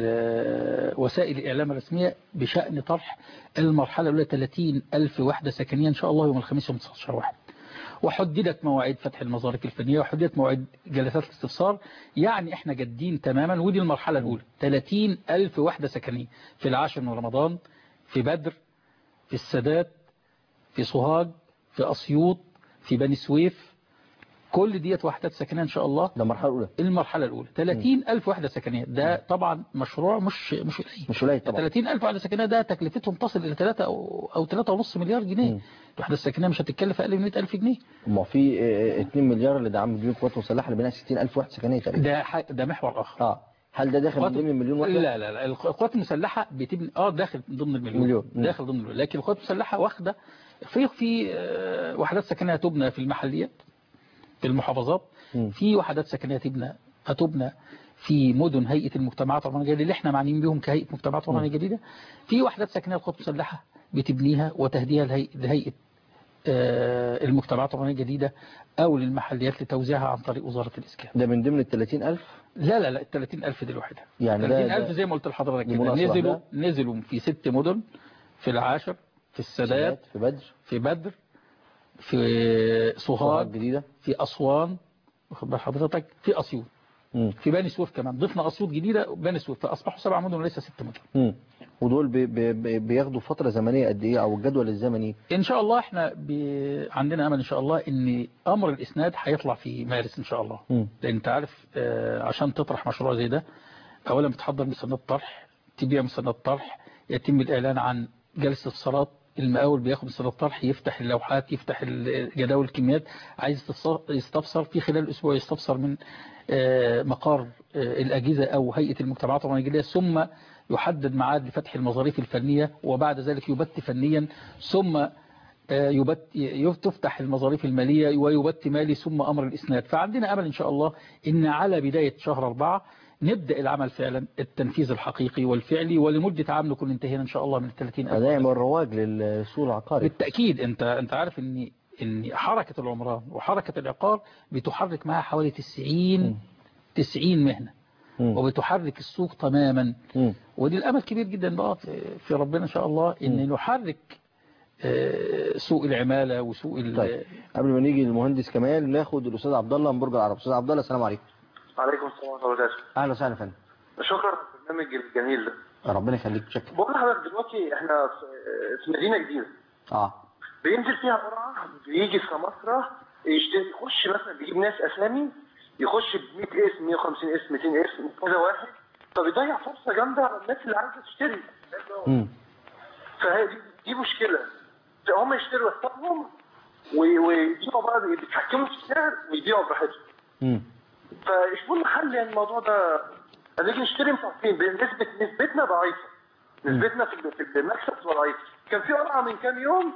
ال- وسائل الاعلام الرسمية بشأن طرح المرحلة الاولى 30 الف وحدة سكنية ان شاء الله يوم الخميس يوم 19 واحد وحددت مواعيد فتح المظارف الفنية وحددت مواعيد جلسات الاستفسار يعني احنا جادين تماما ودي المرحلة الاولى 30 الف وحدة سكنية في العاشر من رمضان في بدر في السادات في سوهاج في أسيوط في بني سويف كل ديت وحدات سكنية إن شاء الله ده المرحلة الأولى المرحلة الأولى 30 ألف وحدة سكنية ده طبعا مشروع مش مش قليل مش قليل طبعا 30 ألف وحدة سكنية ده تكلفتهم تصل إلى 3 أو أو 3.5 مليار جنيه مم. الوحدة السكنية مش هتتكلف أقل من 100 ألف جنيه ما في آه، 2 مليار اللي دعم بيوت قوات مسلحة لبناء 60000 وحدة سكنية تقريبا ده ح- ده محور آخر اه هل ده داخل من قوات- ضمن المليون وحدة؟ لا لا لا القوات المسلحة بتبني اه داخل ضمن المليون مليون. مم. داخل ضمن المليون لكن القوات المسلحة واخدة في في آه، وحدات سكنية تبنى في المحليات في المحافظات مم. في وحدات سكنية تبنى هتبنى في مدن هيئة المجتمعات العمرانية الجديدة اللي احنا معنيين بهم كهيئة مجتمعات عمرانية جديدة في وحدات سكنية القوات المسلحة بتبنيها وتهديها لهي- لهيئة آه، المجتمعات العمرانية الجديدة أو للمحليات لتوزيعها عن طريق وزارة الإسكان ده من ضمن ال 30000 لا لا لا ال 30000 دي الوحدة يعني ده- 30000 ده- زي ما قلت لحضرتك دي كده مناصرة نزلوا ده؟ نزلوا في ست مدن في العاشر في السادات في بدر في بدر في سوهاج سوهاج جديدة في أسوان واخد بال حضرتك في أسيوط مم. في بني سويف كمان ضفنا أسيوط جديدة وبني سويف فأصبحوا سبع مدن وليس ست مدن مم. ودول بي بي بي- بياخدوا فترة زمنية قد ايه او الجدول الزمني إن شاء الله إحنا ب... عندنا أمل إن شاء الله إن أمر الإسناد هيطلع في مارس إن شاء الله مم. لأن أنت عارف آه، عشان تطرح مشروع زي ده أولا بتحضر مستند طرح تبيع مستند طرح يتم الإعلان عن جلسة اتصالات المقاول بياخد مستند طرح يفتح اللوحات يفتح ال- جداول الكميات عايز يستص- يستفسر في خلال أسبوع يستفسر من آه، مقر آه، الأجهزة أو هيئة المجتمعات الرمانية ثم يحدد ميعاد لفتح المظاريف الفنية وبعد ذلك يبت فنيا ثم آه، يبت ي- تفتح المظاريف المالية ويبت مالي ثم أمر الإسناد فعندنا أمل إن شاء الله إن على بداية شهر أربعة نبدأ العمل فعلا التنفيذ الحقيقي والفعلي ولمدة عام نكون انتهينا إن شاء الله من 30 ألف هذا يعمل رواج للسوق العقاري بالتأكيد أنت أنت عارف إن إن حركة العمران وحركة العقار بتحرك معها حوالي 90 90 مهنة مم. وبتحرك السوق تماما مم. ودي الأمل كبير جدا بقى في في ربنا إن شاء الله إن نحرك آه، سوق العمالة وسوق ال- طيب قبل ما نيجي للمهندس كمال ناخد الاستاذ عبد الله من برج العرب استاذ عبد الله السلام عليكم عليكم السلام ورحمة الله وبركاته اهلا وسهلا يا فندم شكرا على البرنامج الجميل ده ربنا يخليك شكرا بقول لحضرتك دلوقتي احنا في- في مدينة جديدة اه بينزل فيها قرعة بيجي في سماسرة يشتري يخش مثلا بيجيب ناس اسامي يخش ب 100 اسم 150 اسم 200 اسم كذا واحد فبيضيع فرصة جامدة على الناس اللي عايزة تشتري مم. فهي دي, دي مشكلة هم يشتروا حسابهم و- ويبيعوا بقى بيتحكموا في السعر ويبيعوا براحتهم مم. فيشوفوا لنا حل يعني الموضوع ده هنيجي نشتري مش عارفين بنسبة نسبتنا ضعيفة نسبتنا في ال- في المكسب بتبقى ضعيفة كان في قرعة من كام يوم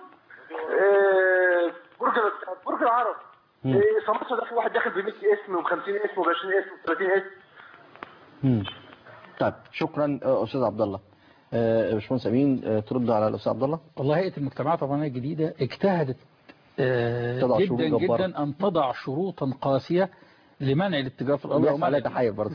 آه، برج برج العرب مم. آه، سمسرة داخل واحد داخل ب 100 اسم و 50 اسم و 20 اسم و 30 اسم مم. طيب شكرا آه، استاذ عبد الله آه، يا باشمهندس امين آه، ترد على الاستاذ عبد الله والله هيئة المجتمعات الرمانية الجديدة اجتهدت آه، تضع شروط جدا جبارة. جدا أن تضع شروطا قاسية لمنع الاتجار في الأرض بيحصل ومنع عليها تحير برضه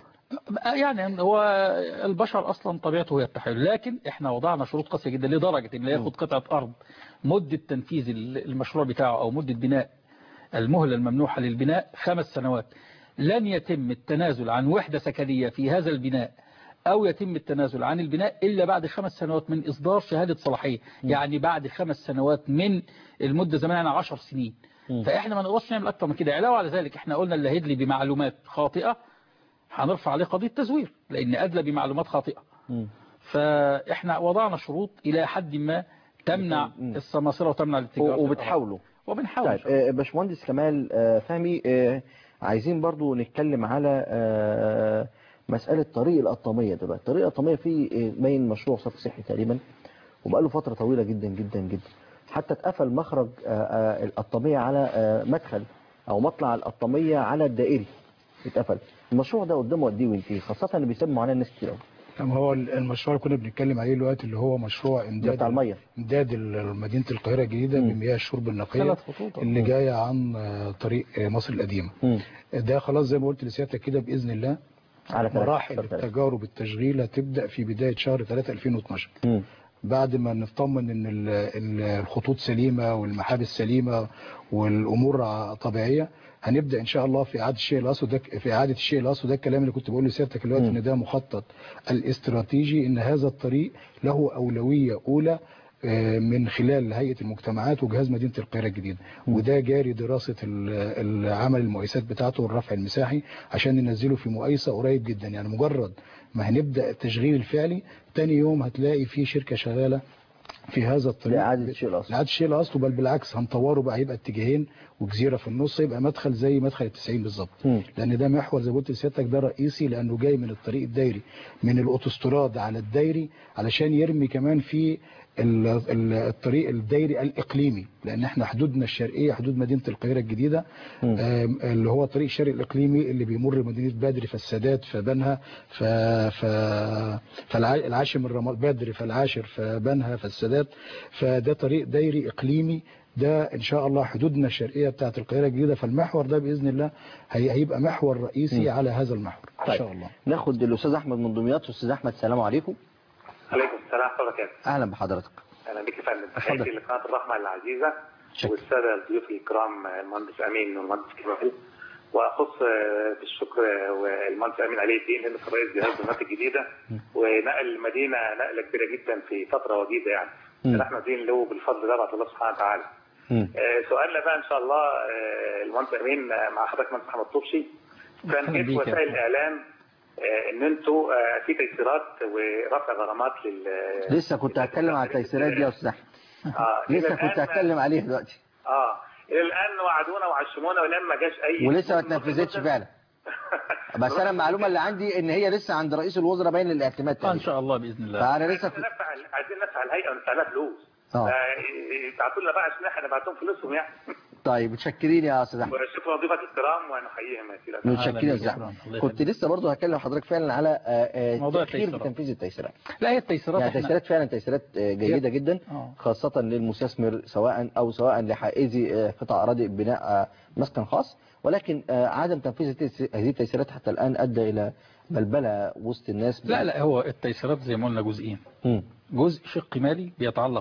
يعني هو البشر اصلا طبيعته هي التحايل لكن احنا وضعنا شروط قاسيه جدا لدرجه ان لا ياخد قطعه ارض مده تنفيذ المشروع بتاعه او مده بناء المهله الممنوحه للبناء خمس سنوات لن يتم التنازل عن وحده سكنيه في هذا البناء او يتم التنازل عن البناء الا بعد خمس سنوات من اصدار شهاده صلاحيه يعني بعد خمس سنوات من المده زمان يعني 10 سنين فاحنا ما نقدرش نعمل اكتر من كده علاوه على ذلك احنا قلنا اللي هيدلي بمعلومات خاطئه هنرفع عليه قضية تزوير لأن أدلى بمعلومات خاطئة مم. فإحنا وضعنا شروط إلى حد ما تمنع مم. السماسرة وتمنع الاتجار في الأرض. وبتحاولوا وبنحاول طيب آه، باشمهندس كمال آه، فهمي آه، عايزين برضو نتكلم على آه، مسألة طريق القطامية دلوقتي طريق القطامية فيه آه، باين مشروع صرف صحي تقريبا وبقاله فترة طويلة جدا جدا جدا حتى اتقفل مخرج آه، آه، القطامية على آه، مدخل أو مطلع القطامية على الدائري اتقفل المشروع ده قدامه قد ايه وينتهي خاصة ان بيسموا عليه ناس كتير قوي طب هو المشروع اللي كنا بنتكلم عليه دلوقتي اللي هو مشروع ده امداد بتاع المية امداد ال- مدينه القاهره الجديده مم. بمياه الشرب النقيه ثلاث خطوط اللي جايه عن آه، طريق آه، مصر القديمه مم. ده خلاص زي ما قلت لسيادتك كده باذن الله على ثلاثة. مراحل ثلاثة. التجارب التشغيل هتبدا في بدايه شهر 3 2012 مم. بعد ما نطمن ان ال- ال- الخطوط سليمه والمحابس سليمه والامور ع- طبيعيه هنبدا ان شاء الله في اعاده الشيء الاصل ده في اعاده الشيء الاصل ده الكلام اللي كنت بقوله لسيادتك دلوقتي مم. ان ده مخطط الاستراتيجي ان هذا الطريق له اولويه اولى آه، من خلال هيئه المجتمعات وجهاز مدينه القاهره الجديده وده جاري دراسه ال- العمل المقايسات بتاعته والرفع المساحي عشان ننزله في مقايسه قريب جدا يعني مجرد ما هنبدا التشغيل الفعلي تاني يوم هتلاقي في شركه شغاله في هذا الطريق لإعادة الشيء الأصلي. لإعادة الشيء الأصل بل بالعكس هنطوره بقى يبقى اتجاهين وجزيرة في النص يبقى مدخل زي مدخل التسعين بالظبط مم. لأن ده محور زي ما قلت لسيادتك ده رئيسي لأنه جاي من الطريق الدايري من الأوتوستراد على الدايري علشان يرمي كمان في ال- ال- الطريق الدايري الإقليمي لأن احنا حدودنا الشرقية حدود مدينة القاهرة الجديدة مم. آم، اللي هو الطريق الشرقي الإقليمي اللي بيمر مدينة بدر فالسادات فبنها ف... ف... فالعاشر من رمضان بدر فالعاشر فبنها فالسادات فده طريق دايري إقليمي ده إن شاء الله حدودنا الشرقية بتاعت القاهرة الجديدة فالمحور ده بإذن الله هي... هيبقى محور رئيسي مم. على هذا المحور إن طيب شاء الله ناخد الاستاذ احمد من دمياط استاذ احمد السلام عليكم عليكم السلام ورحمه الله وبركاته اهلا بحضرتك اهلا بك يا فندم اتفضل. تحياتي لقناه الرحمه العزيزه شكرا. والساده الضيوف الكرام المهندس امين والمهندس كمال واخص آه، بالشكر آه، والمهندس امين علي الدين لانه كان رئيس جهاز الدمياط الجديده ونقل المدينه نقله كبيره جدا في فتره وجيزه يعني مم. نحن دين له بالفضل ده بعد الله سبحانه وتعالى مم. آه، سؤالنا بقى ان شاء الله آه، المهندس امين آه، مع حضرتك مهندس محمد طبشي كان أهلا ايه بيك يا وسائل فندم. الاعلام آه، ان انتوا آه، في تيسيرات ورفع غرامات لل لسه كنت هتكلم على التيسيرات دي يا استاذ احمد اه إلى لسه الآن كنت ما- هتكلم عليها دلوقتي اه الى الان وعدونا وعشمونا ولما ما جاش اي ولسه ما اتنفذتش فعلا بس انا المعلومه اللي عندي ان هي لسه عند رئيس الوزراء باين للاعتماد آه، ان تقريبا. شاء الله باذن الله فانا لسه عايزين كنت ندفع عايزين ندفع الهيئه وندفع لها فلوس اه يبعتوا لنا بقى عشان احنا نبعت لهم فلوسهم يعني طيب متشكرين يا استاذ احمد وشكرا ضيفك الكرام ونحييهم يا سيدي متشكرين يا استاذ شكراً. احمد الله كنت يخليك. لسه برضه هكلم حضرتك فعلا على آه، آه، موضوع تاخير التيسيرات. بتنفيذ التيسيرات لا هي التيسيرات يعني احنا تيسيرات فعلا تيسيرات آه، جيده جدا آه. خاصه للمستثمر سواء او سواء لحائزي آه، قطع اراضي بناء آه، مسكن خاص ولكن آه، عدم تنفيذ التيس- هذه التيسيرات حتى الان ادى الى بلبله وسط الناس لا لا هو التيسيرات زي ما قلنا جزئين مم. جزء شق مالي بيتعلق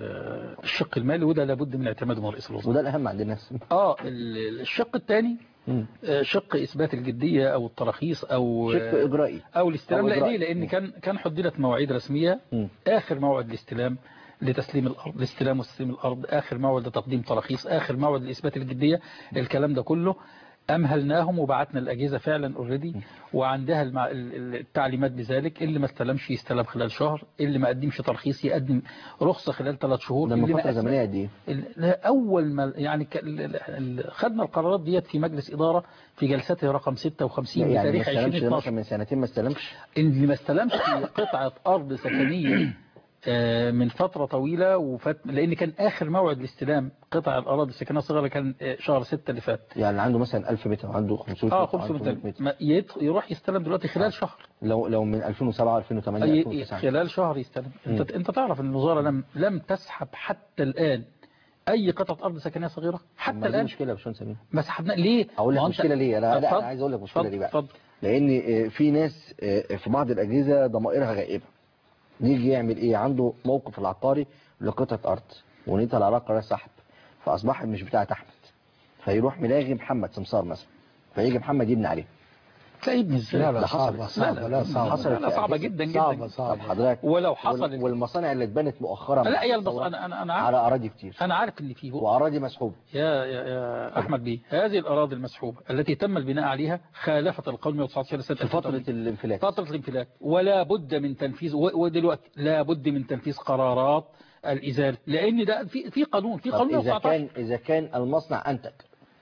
بالشق المالي وده لابد من اعتماده من رئيس الوزراء وده الاهم عند الناس اه ال- الشق الثاني مم. شق اثبات الجديه او التراخيص او شق اجرائي او الاستلام أو لا إجرائي. ليه لان كان كان حددت مواعيد رسميه مم. اخر موعد الاستلام لتسليم الارض الاستلام وتسليم الارض اخر موعد لتقديم تراخيص اخر موعد لاثبات الجديه الكلام ده كله امهلناهم وبعتنا الاجهزه فعلا اوريدي وعندها المع... ال- ال- التعليمات بذلك اللي ما استلمش يستلم خلال شهر اللي ما قدمش ترخيص يقدم رخصه خلال ثلاث شهور لما اللي ما فتره أسلم- زمنيه قد ايه ال- لا، اول ما يعني ك- ال- ال- ال- خدنا القرارات ديت في مجلس اداره في جلسته رقم 56 يعني ما بتاريخ استلمش ده 2012 مثلا من سنتين ما استلمش اللي ما استلمش قطعة أرض سكنية آه، من فترة طويلة وفات لأن كان آخر موعد لاستلام قطع الأراضي السكنية الصغيرة كان آه، شهر 6 اللي فات يعني اللي عنده مثلا 1000 متر وعنده 500 اه متر وعنده 500 800 متر ما يدخ- يروح يستلم دلوقتي خلال شهر لو لو من 2007 2008 أي- 2009 خلال شهر يستلم انت انت تعرف ان الوزاره لم لم تسحب حتى الان اي قطعه ارض سكنيه صغيره ما حتى دي الان مشكله يا باشمهندس سمير ما سحبنا ليه اقول لك ما هو أنت- مشكله ليه انا لا اتفضل. انا عايز اقول لك مشكله اتفضل، ليه بقى اتفضل. لان آه، في ناس آه، في بعض الاجهزه ضمائرها غائبه يجي يعمل ايه عنده موقف العقاري لقطعه ارض ونيتها العلاقه قرار سحب فاصبحت مش بتاعه احمد فيروح ملاغي محمد سمسار مثلا فيجي محمد يبني عليه تلاقي ابن ازاي لا لا ده صعبة حصلت. صعبة لا صعبة حصلت لا، لا، في صعبة أجهزة. جدا جدا صعبة جدا. طب صعبة حضرتك ولو وال- حصل والمصانع اللي اتبنت مؤخرا لا يا بتصور البص انا انا انا على عارف اراضي كتير انا عارف ان فيه واراضي مسحوبه يا يا, يا احمد بيه هذه الاراضي المسحوبه التي تم البناء عليها خالفت القول 119 سنه في فتره 2008. الانفلات فتره الانفلات ولا بد من تنفيذ و- ودلوقتي لا بد من تنفيذ قرارات الازاله لان ده في في قانون في طب قانون اذا 119 كان اذا كان المصنع انتج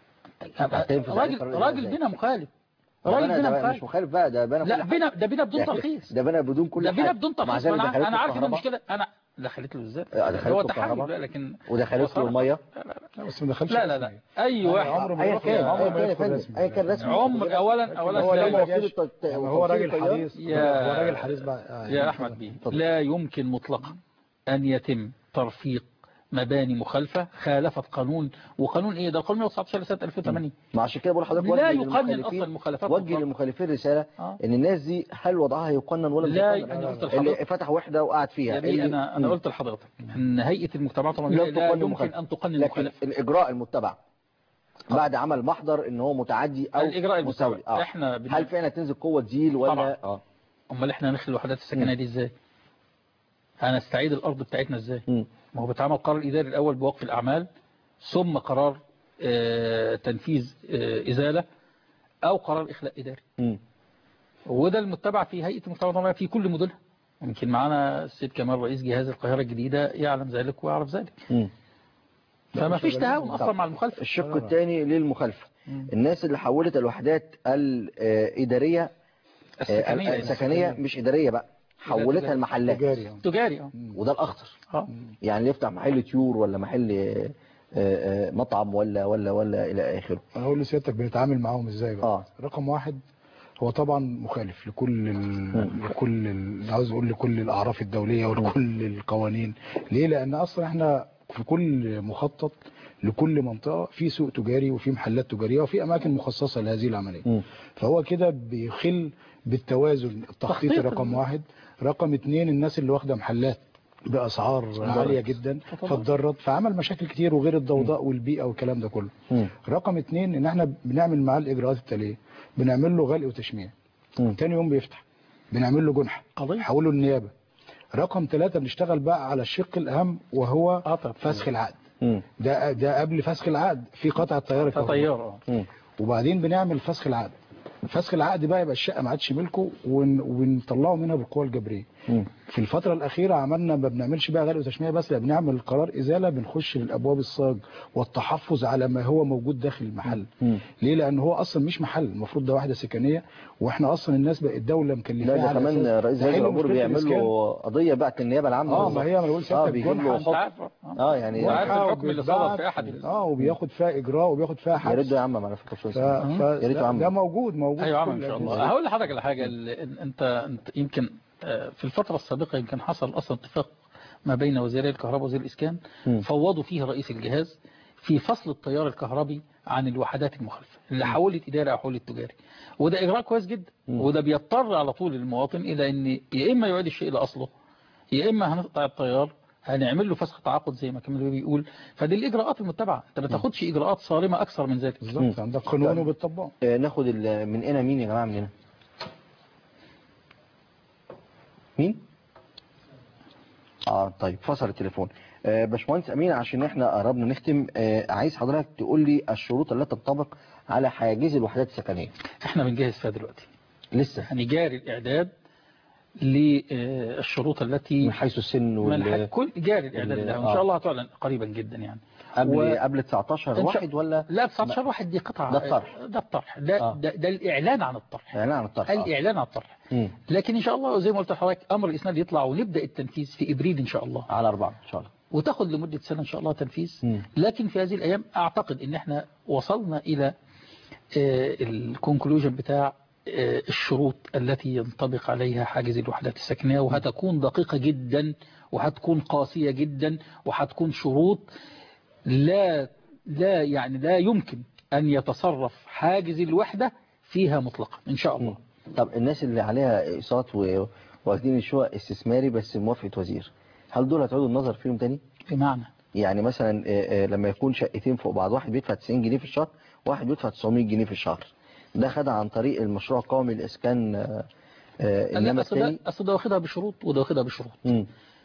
هتنفذ عليه راجل قرار راجل الإزالة. بنا مخالف ده راجل بنا- بنا ده مش مخالف مخالف بقى ده بنا لا كل حاجة. بنا ده بنا بدون ده- ترخيص ده بنا بدون كل ده حاجه بنا بدون مع ترخيص ذلك ما دخلت انا له انا عارف ان الكهرباء. المشكله انا دخلت له ازاي آه، دخلت هو له تحمل الكهرباء. بقى، لكن ودخلت له الميه لا بس ما دخلش لا لا لا اي واحد عمره ما ايا يدخل- كان عمره ايا ما كان يا يدخل فندم رسمي. ايا كان رسمي عمر اولا اولا هو لا لما يمكن- وكيل الت- يعني هو وكيل راجل التيار. حديث يا- هو راجل حديث بقى آه، يا يعني أحمد بيه اتفضل. لا يمكن مطلقا أن يتم ترفيق مباني مخالفة خالفت قانون وقانون إيه ده القانون 119 سنة 2008 ما عشان كده بقول لحضرتك لا وجه يقنن للمخالفين- أصلا المخالفات وجه مطلقاً. للمخالفين رساله آه. ان الناس دي هل وضعها يقنن ولا لا يقنن؟ أنا قلت اللي لحضرتك فتح وحده وقعد فيها يا بيه اللي- أنا أنا مم. قلت لحضرتك أن هيئة المجتمعات العمرانية لا لا تقنن يمكن مخالفة. أن تقنن لكن المخالفة الاجراء المتبع بعد عمل محضر ان هو متعدي او الإجراء المتبع. مستولي اه إحنا بن- هل فعلا تنزل قوه تزيل ولا طبعاً. اه أمال إحنا هنخلي الوحدات السكنية دي إزاي هنستعيد الأرض بتاعتنا إزاي مم. ما هو بيتعمل قرار الإداري الأول بوقف الأعمال ثم قرار آه، تنفيذ آه، إزالة أو قرار إخلاء إداري مم. وده المتبع في هيئة المجتمع العمراني في كل مدنها يمكن معانا السيد كمال رئيس جهاز القاهرة الجديدة يعلم ذلك ويعرف ذلك مم. فما فيش تهاون أصلا مع المخالفة الشق الثاني للمخالفه مم. الناس اللي حولت الوحدات الاداريه السكنية آه، السكنيه مش اداريه بقى حولتها المحلات تجاري آه. تجاري اه وده الاخطر اه يعني يفتح محل طيور ولا محل آه، آه، مطعم ولا ولا ولا الى اخره انا اقول لسيادتك بنتعامل معاهم ازاي بقى اه رقم واحد هو طبعا مخالف لكل ال... لكل ال... عاوز اقول لكل الاعراف الدوليه ولكل القوانين ليه لان اصلا احنا في كل مخطط لكل منطقه في سوق تجاري وفي محلات تجاريه وفي اماكن مخصصه لهذه العمليه مم. فهو كده بيخل بالتوازن التخطيط تخطيط رقم ال- واحد رقم اتنين الناس اللي واخده محلات باسعار عاليه جدا فتضرر فعمل مشاكل كتير وغير الضوضاء والبيئه والكلام ده كله مم. رقم اتنين ان احنا بنعمل معاه الاجراءات التاليه بنعمل له غلق وتشميع مم. تاني يوم بيفتح بنعمل له جنحه قضية. نحوله النيابه رقم ثلاثة بنشتغل بقى على الشق الاهم وهو قطع فسخ العقد مم. ده ده قبل فسخ العقد في قطع الطياره الكهربائية. طيار اه مم. وبعدين بنعمل فسخ العقد فسخ العقد بقى يبقى الشقه ما عادش ملكه ون... ونطلعه منها بالقوه الجبريه مم. في الفترة الأخيرة عملنا ما بنعملش بقى غلق وتشميع بس لا بنعمل قرار إزالة بنخش للأبواب الصاج والتحفظ على ما هو موجود داخل المحل مم. ليه لأن هو أصلا مش محل المفروض ده واحدة سكنية وإحنا أصلا الناس بقى الدولة مكلفة لا ده كمان رئيس جهاز العبور بيعمل له قضيه بقى النيابه العامه اه ما هي ما أنا بقول اه سيادتك بيجيب له جنحة انت حكم عارف اه يعني وعارف واقعة الحكم اللي وبيتبعت. صدر في أحد ال- اه وبياخد فيها اجراء وبياخد فيها يا حبس ريت يا عم على فكره ف... شويه ف... يا ريت ده- عم. ده موجود موجود ايوه في عم كل ان شاء الأجهزة. الله هقول لحضرتك على حاجه ال- إن- انت انت يمكن آه، في الفتره السابقه يمكن حصل اصلا اتفاق ما بين وزيري الكهرباء وزير الاسكان مم. فوضوا فيه رئيس الجهاز في فصل التيار الكهربي عن الوحدات المخالفه اللي حولت اداري او حولت تجاري وده اجراء كويس جدا وده بيضطر على طول المواطن الى ان يا اما يعيد الشيء لاصله يا اما هنقطع التيار هنعمل له فسخ تعاقد زي ما كمال بيقول فدي الاجراءات المتبعه انت ما تاخدش اجراءات صارمه اكثر من ذلك بالظبط عندك قانون وبتطبقه آه، ناخد ال- من هنا مين يا جماعه من هنا مين اه طيب فصل التليفون آه، باشمهندس امين عشان احنا قربنا نختم آه، عايز حضرتك تقول لي الشروط التي تنطبق على حاجز الوحدات السكنيه احنا بنجهز فيها دلوقتي لسه يعني جاري الاعداد للشروط التي من حيث السن من حق وال كل جاري الاعداد وال- لها وان آه. شاء الله هتعلن قريبا جدا يعني قبل و- قبل 19 إن شاء- واحد ولا لا 19 واحد دي قطعه ده الطرح. ده الطرح ده, آه. ده, ده الاعلان عن الطرح اعلان عن الطرح آه. الاعلان عن الطرح مم. لكن ان شاء الله زي ما قلت لحضرتك امر الاسناد يطلع ونبدا التنفيذ في ابريل ان شاء الله على أربعة إن شاء الله وتاخد لمده سنه ان شاء الله تنفيذ مم. لكن في هذه الايام اعتقد ان احنا وصلنا الى الكونكلوجن بتاع آه، الشروط التي ينطبق عليها حاجز الوحدات السكنية وهتكون دقيقة جدا وهتكون قاسية جدا وهتكون شروط لا لا يعني لا يمكن أن يتصرف حاجز الوحدة فيها مطلقا إن شاء الله طب الناس اللي عليها اقساط و- واخدين الشقق استثماري بس موافقة وزير هل دول هتعودوا النظر فيهم تاني؟ بمعنى يعني مثلا آه، آه، لما يكون شقتين فوق بعض واحد بيدفع 90 جنيه في الشهر واحد بيدفع 900 جنيه في الشهر ده خدها عن طريق المشروع القومي للإسكان آه، آه، إنما لا، أصل ده- التاني أصل ده واخدها بشروط وده واخدها بشروط مم.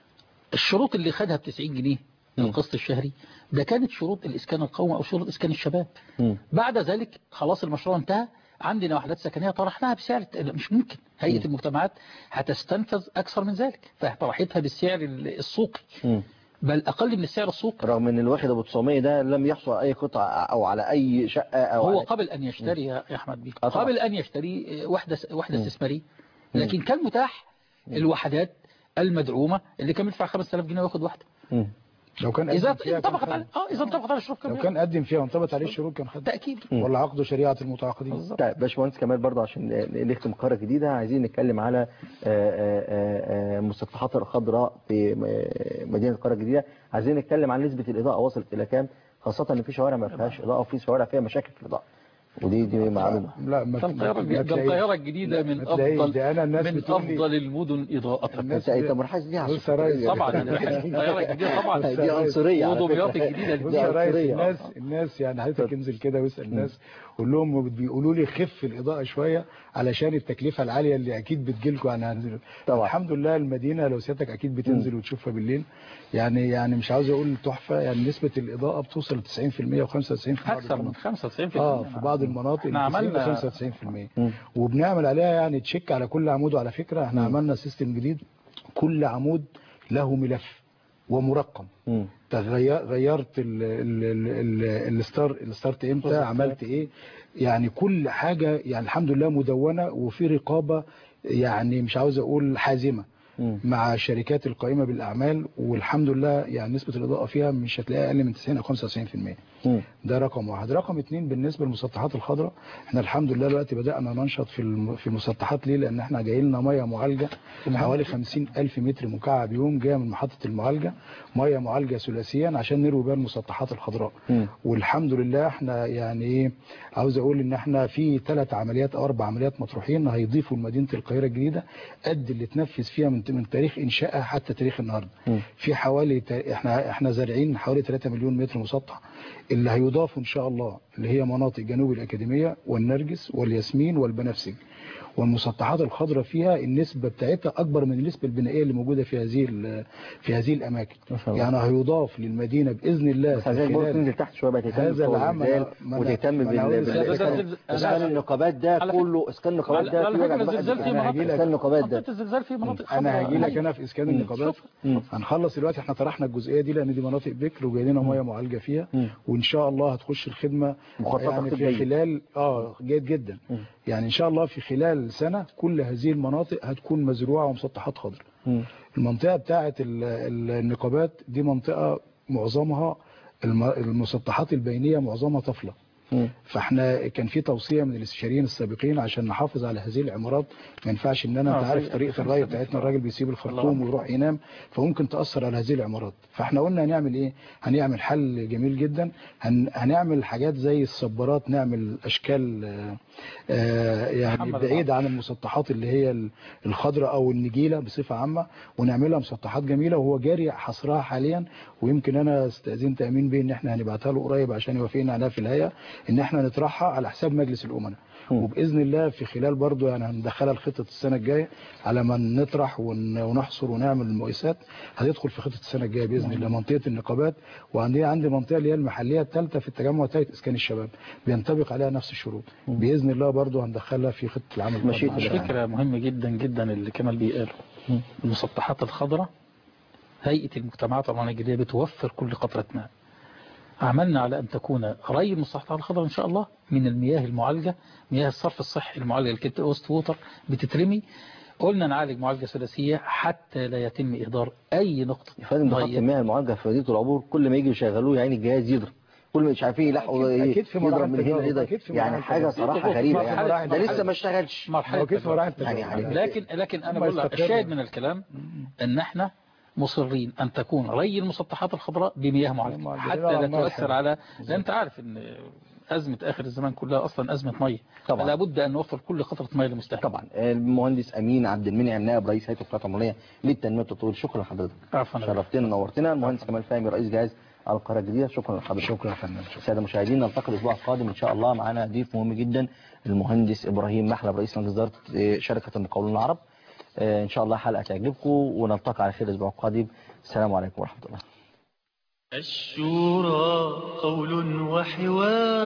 الشروط اللي خدها ب 90 جنيه مم. القسط الشهري ده كانت شروط الإسكان القومي أو شروط إسكان الشباب مم. بعد ذلك خلاص المشروع انتهى عندنا وحدات سكنية طرحناها بسعر لا، مش ممكن هيئة المجتمعات هتستنفذ أكثر من ذلك فطرحتها بالسعر السوقي مم. بل أقل من السعر السوقي رغم ان الواحد ابو 900 ده لم يحصل على اي قطعه او على اي شقه او هو على قبل أن يشتري يا يا أحمد بيه آه طبعا. قبل أن يشتري وحدة وحدة استثمارية لكن كان متاح الوحدات المدعومة اللي كان بيدفع 5000 جنيه وياخد واحدة مم. لو كان إذا قدم فيها كان انطبقت خد. على اه إذا انطبقت على الشروط كان لو بياخد. كان قدم فيها وانطبقت عليه الشروط كان خد تأكيد ولا عقد شريعة المتعاقدين بالظبط. طيب باشمهندس كمال برضه عشان نختم قاره جديده عايزين نتكلم على آه، آه، آه، مسطحات الخضراء في م- مدينه القاره الجديده عايزين نتكلم عن نسبه الاضاءه وصلت الى كام خاصه ان في شوارع ما فيهاش اضاءه وفي شوارع فيها مشاكل في الاضاءه ودي دي معلومه لا ما ده القاهرة ما الج- ده تلاقيش. القاهرة الجديدة من ما تلاقيش. أفضل ده أنا الناس من بتقول لي- أفضل المدن إضاءة الناس انت انت منحاز دي بص يا ريس طبعا أنا بحب القاهرة الجديدة طبعا دي عنصريه على ودمياط فكرة. الجديدة بص دي يا ريس عنصريه الناس الناس يعني حضرتك انزل كده واسال الناس قول لهم بيقولوا لي خف الاضاءه شويه علشان التكلفه العاليه اللي اكيد بتجيلكم انا هنزل طبعا. الحمد لله المدينه لو سيادتك اكيد بتنزل وتشوفها بالليل يعني يعني مش عاوز اقول تحفه يعني نسبه الاضاءه بتوصل ل 90% و95% في بعض أكثر من المناطق 95% اه في بعض المناطق احنا من 90 ل عملنا 95% وبنعمل عليها يعني تشيك على كل عمود وعلى فكره احنا عملنا سيستم جديد كل عمود له ملف ومرقم مم. تغير غيرت ال ال ال ال الستار الستارت امتى عملت ايه يعني كل حاجة يعني الحمد لله مدونة وفي رقابة يعني مش عاوز اقول حازمة مم. مع الشركات القائمة بالأعمال والحمد لله يعني نسبة الإضاءة فيها مش هتلاقيها أقل من 90 أو 95% مم. ده رقم واحد رقم اتنين بالنسبة للمسطحات الخضراء احنا الحمد لله دلوقتي بدأنا ننشط في الم- في المسطحات ليه لأن احنا جاي لنا مية معالجة حوالي 50 ألف متر مكعب يوم جاية من محطة المعالجة مية معالجة ثلاثيا عشان نروي بيها المسطحات الخضراء مم. والحمد لله احنا يعني ايه عاوز اقول ان احنا في ثلاث عمليات او اربع عمليات مطروحين هيضيفوا لمدينه القاهره الجديده قد اللي اتنفذ فيها من من تاريخ انشائها حتى تاريخ النهارده مم. في حوالي تا- احنا احنا زارعين حوالي 3 مليون متر مسطح اللي هيضافوا ان شاء الله اللي هي مناطق جنوب الاكاديميه والنرجس والياسمين والبنفسج والمسطحات الخضراء فيها النسبه بتاعتها اكبر من النسبه البنائيه اللي موجوده في هذه ال- في هذه الاماكن ما شاء الله. يعني هيضاف للمدينه باذن الله بس في عايزين برضه خلال- تنزل تحت شويه بقى تهتم هذا بالصور العام والزلزال أنا- ما أنا- وتهتم ما بال أنا عاوز بال- أسأل- اسكان أنا- اسكان النقابات ده على فكرة- كله اسكان النقابات ده على فيه فكرة وجع دماغ الزلزال قد في كده. أنا هجي مناطق لك- اسكان النقابات ده منطقة الزلزال في مناطق انا خضراء هجي لك هايلة. انا في اسكان النقابات مم. هنخلص دلوقتي احنا طرحنا الجزئيه دي لان دي مناطق بكر وجاي لنا ميه معالجه فيها مم. وان شاء الله هتخش الخدمه مخططة يعني خطة في جيد. خلال اه جيد جدا مم. يعني ان شاء الله في خلال سنه كل هذه المناطق هتكون مزروعه ومسطحات خضراء مم. المنطقه بتاعه ال- ال- النقابات دي منطقه معظمها الم- المسطحات البينيه معظمها طفله مم. فاحنا كان في توصيه من الاستشاريين السابقين عشان نحافظ على هذه العمارات ما ينفعش ان انا آه، انت عارف في- طريقه في- الري في- بتاعتنا الراجل بيسيب الله الخرطوم ويروح ينام فممكن تاثر على هذه العمارات فاحنا قلنا هنعمل ايه هنعمل حل جميل جدا هن هنعمل حاجات زي الصبارات نعمل اشكال آه، آه، يعني محمد بعيده عن المسطحات اللي هي ال- الخضراء او النجيله بصفه عامه ونعملها مسطحات جميله وهو جاري حصرها حاليا ويمكن انا استاذنت امين بيه ان احنا هنبعتها له قريب عشان يوافقنا عليها في الهيئه ان احنا نطرحها على حساب مجلس الامناء مم. وباذن الله في خلال برضو يعني هندخلها الخطه السنه الجايه على ما نطرح ون- ونحصر ونعمل المقايسات هتدخل في خطه السنه الجايه باذن الله منطقه النقابات وعندي عندي منطقه اللي هي المحليه الثالثه في التجمع الثالث اسكان الشباب بينطبق عليها نفس الشروط باذن الله برضو هندخلها في خطه العمل مشيئة القادمة. الله. فكرة مهمة جدا جدا اللي كمال بيقاله مم. المسطحات الخضراء هيئة المجتمعات العمرانية الجديدة بتوفر كل قطرة ماء عملنا على أن تكون ري المسطحات الخضراء إن شاء الله من المياه المعالجة مياه الصرف الصحي المعالجة الكت وست ووتر بتترمي قلنا نعالج معالجة ثلاثية حتى لا يتم إهدار أي نقطة يا فندم ده خط مية. المياه المعالجه في مدينه العبور كل ما يجي يشغلوه يعني الجهاز يضرب كل ما مش عارفين يلحقوا أكيد- ايه أكيد في يضرب مراحل من هنا تجارب، يضرب أكيد في يعني مراحل حاجه تجارب. صراحه في غريبه مرحلة- يعني ده لسه مرحلة- ما اشتغلش مرحلة لو كيف تجارب. مراحل يعني تجارب. يعني لكن لكن انا هم بقول لك يستقروا. الشاهد من الكلام ان احنا مصرين ان تكون ري المسطحات الخضراء بمياه معالجه معالجة. حتى لا، لا المياه تؤثر الحلوة. على لان انت عارف ان ازمه اخر الزمان كلها اصلا ازمه ميه طبعا. فلا بد ان نوفر كل قطره ميه للمستهلك طبعا المهندس امين عبد المنعم نائب رئيس هيئه القطاعات العمرانيه للتنميه والتطوير شكرا لحضرتك عفوا شرفتنا ونورتنا المهندس كمال فهمي رئيس جهاز القاهره الجديده شكرا لحضرتك شكرا يا فندم شكرا الساده المشاهدين نلتقي الاسبوع القادم ان شاء الله معنا ضيف مهم جدا المهندس ابراهيم محلب رئيس مجلس اداره آه، شركه المقاولون العرب آه، ان شاء الله حلقه تعجبكم ونلتقي على خير الاسبوع القادم السلام عليكم ورحمه الله الشورى قول وحوار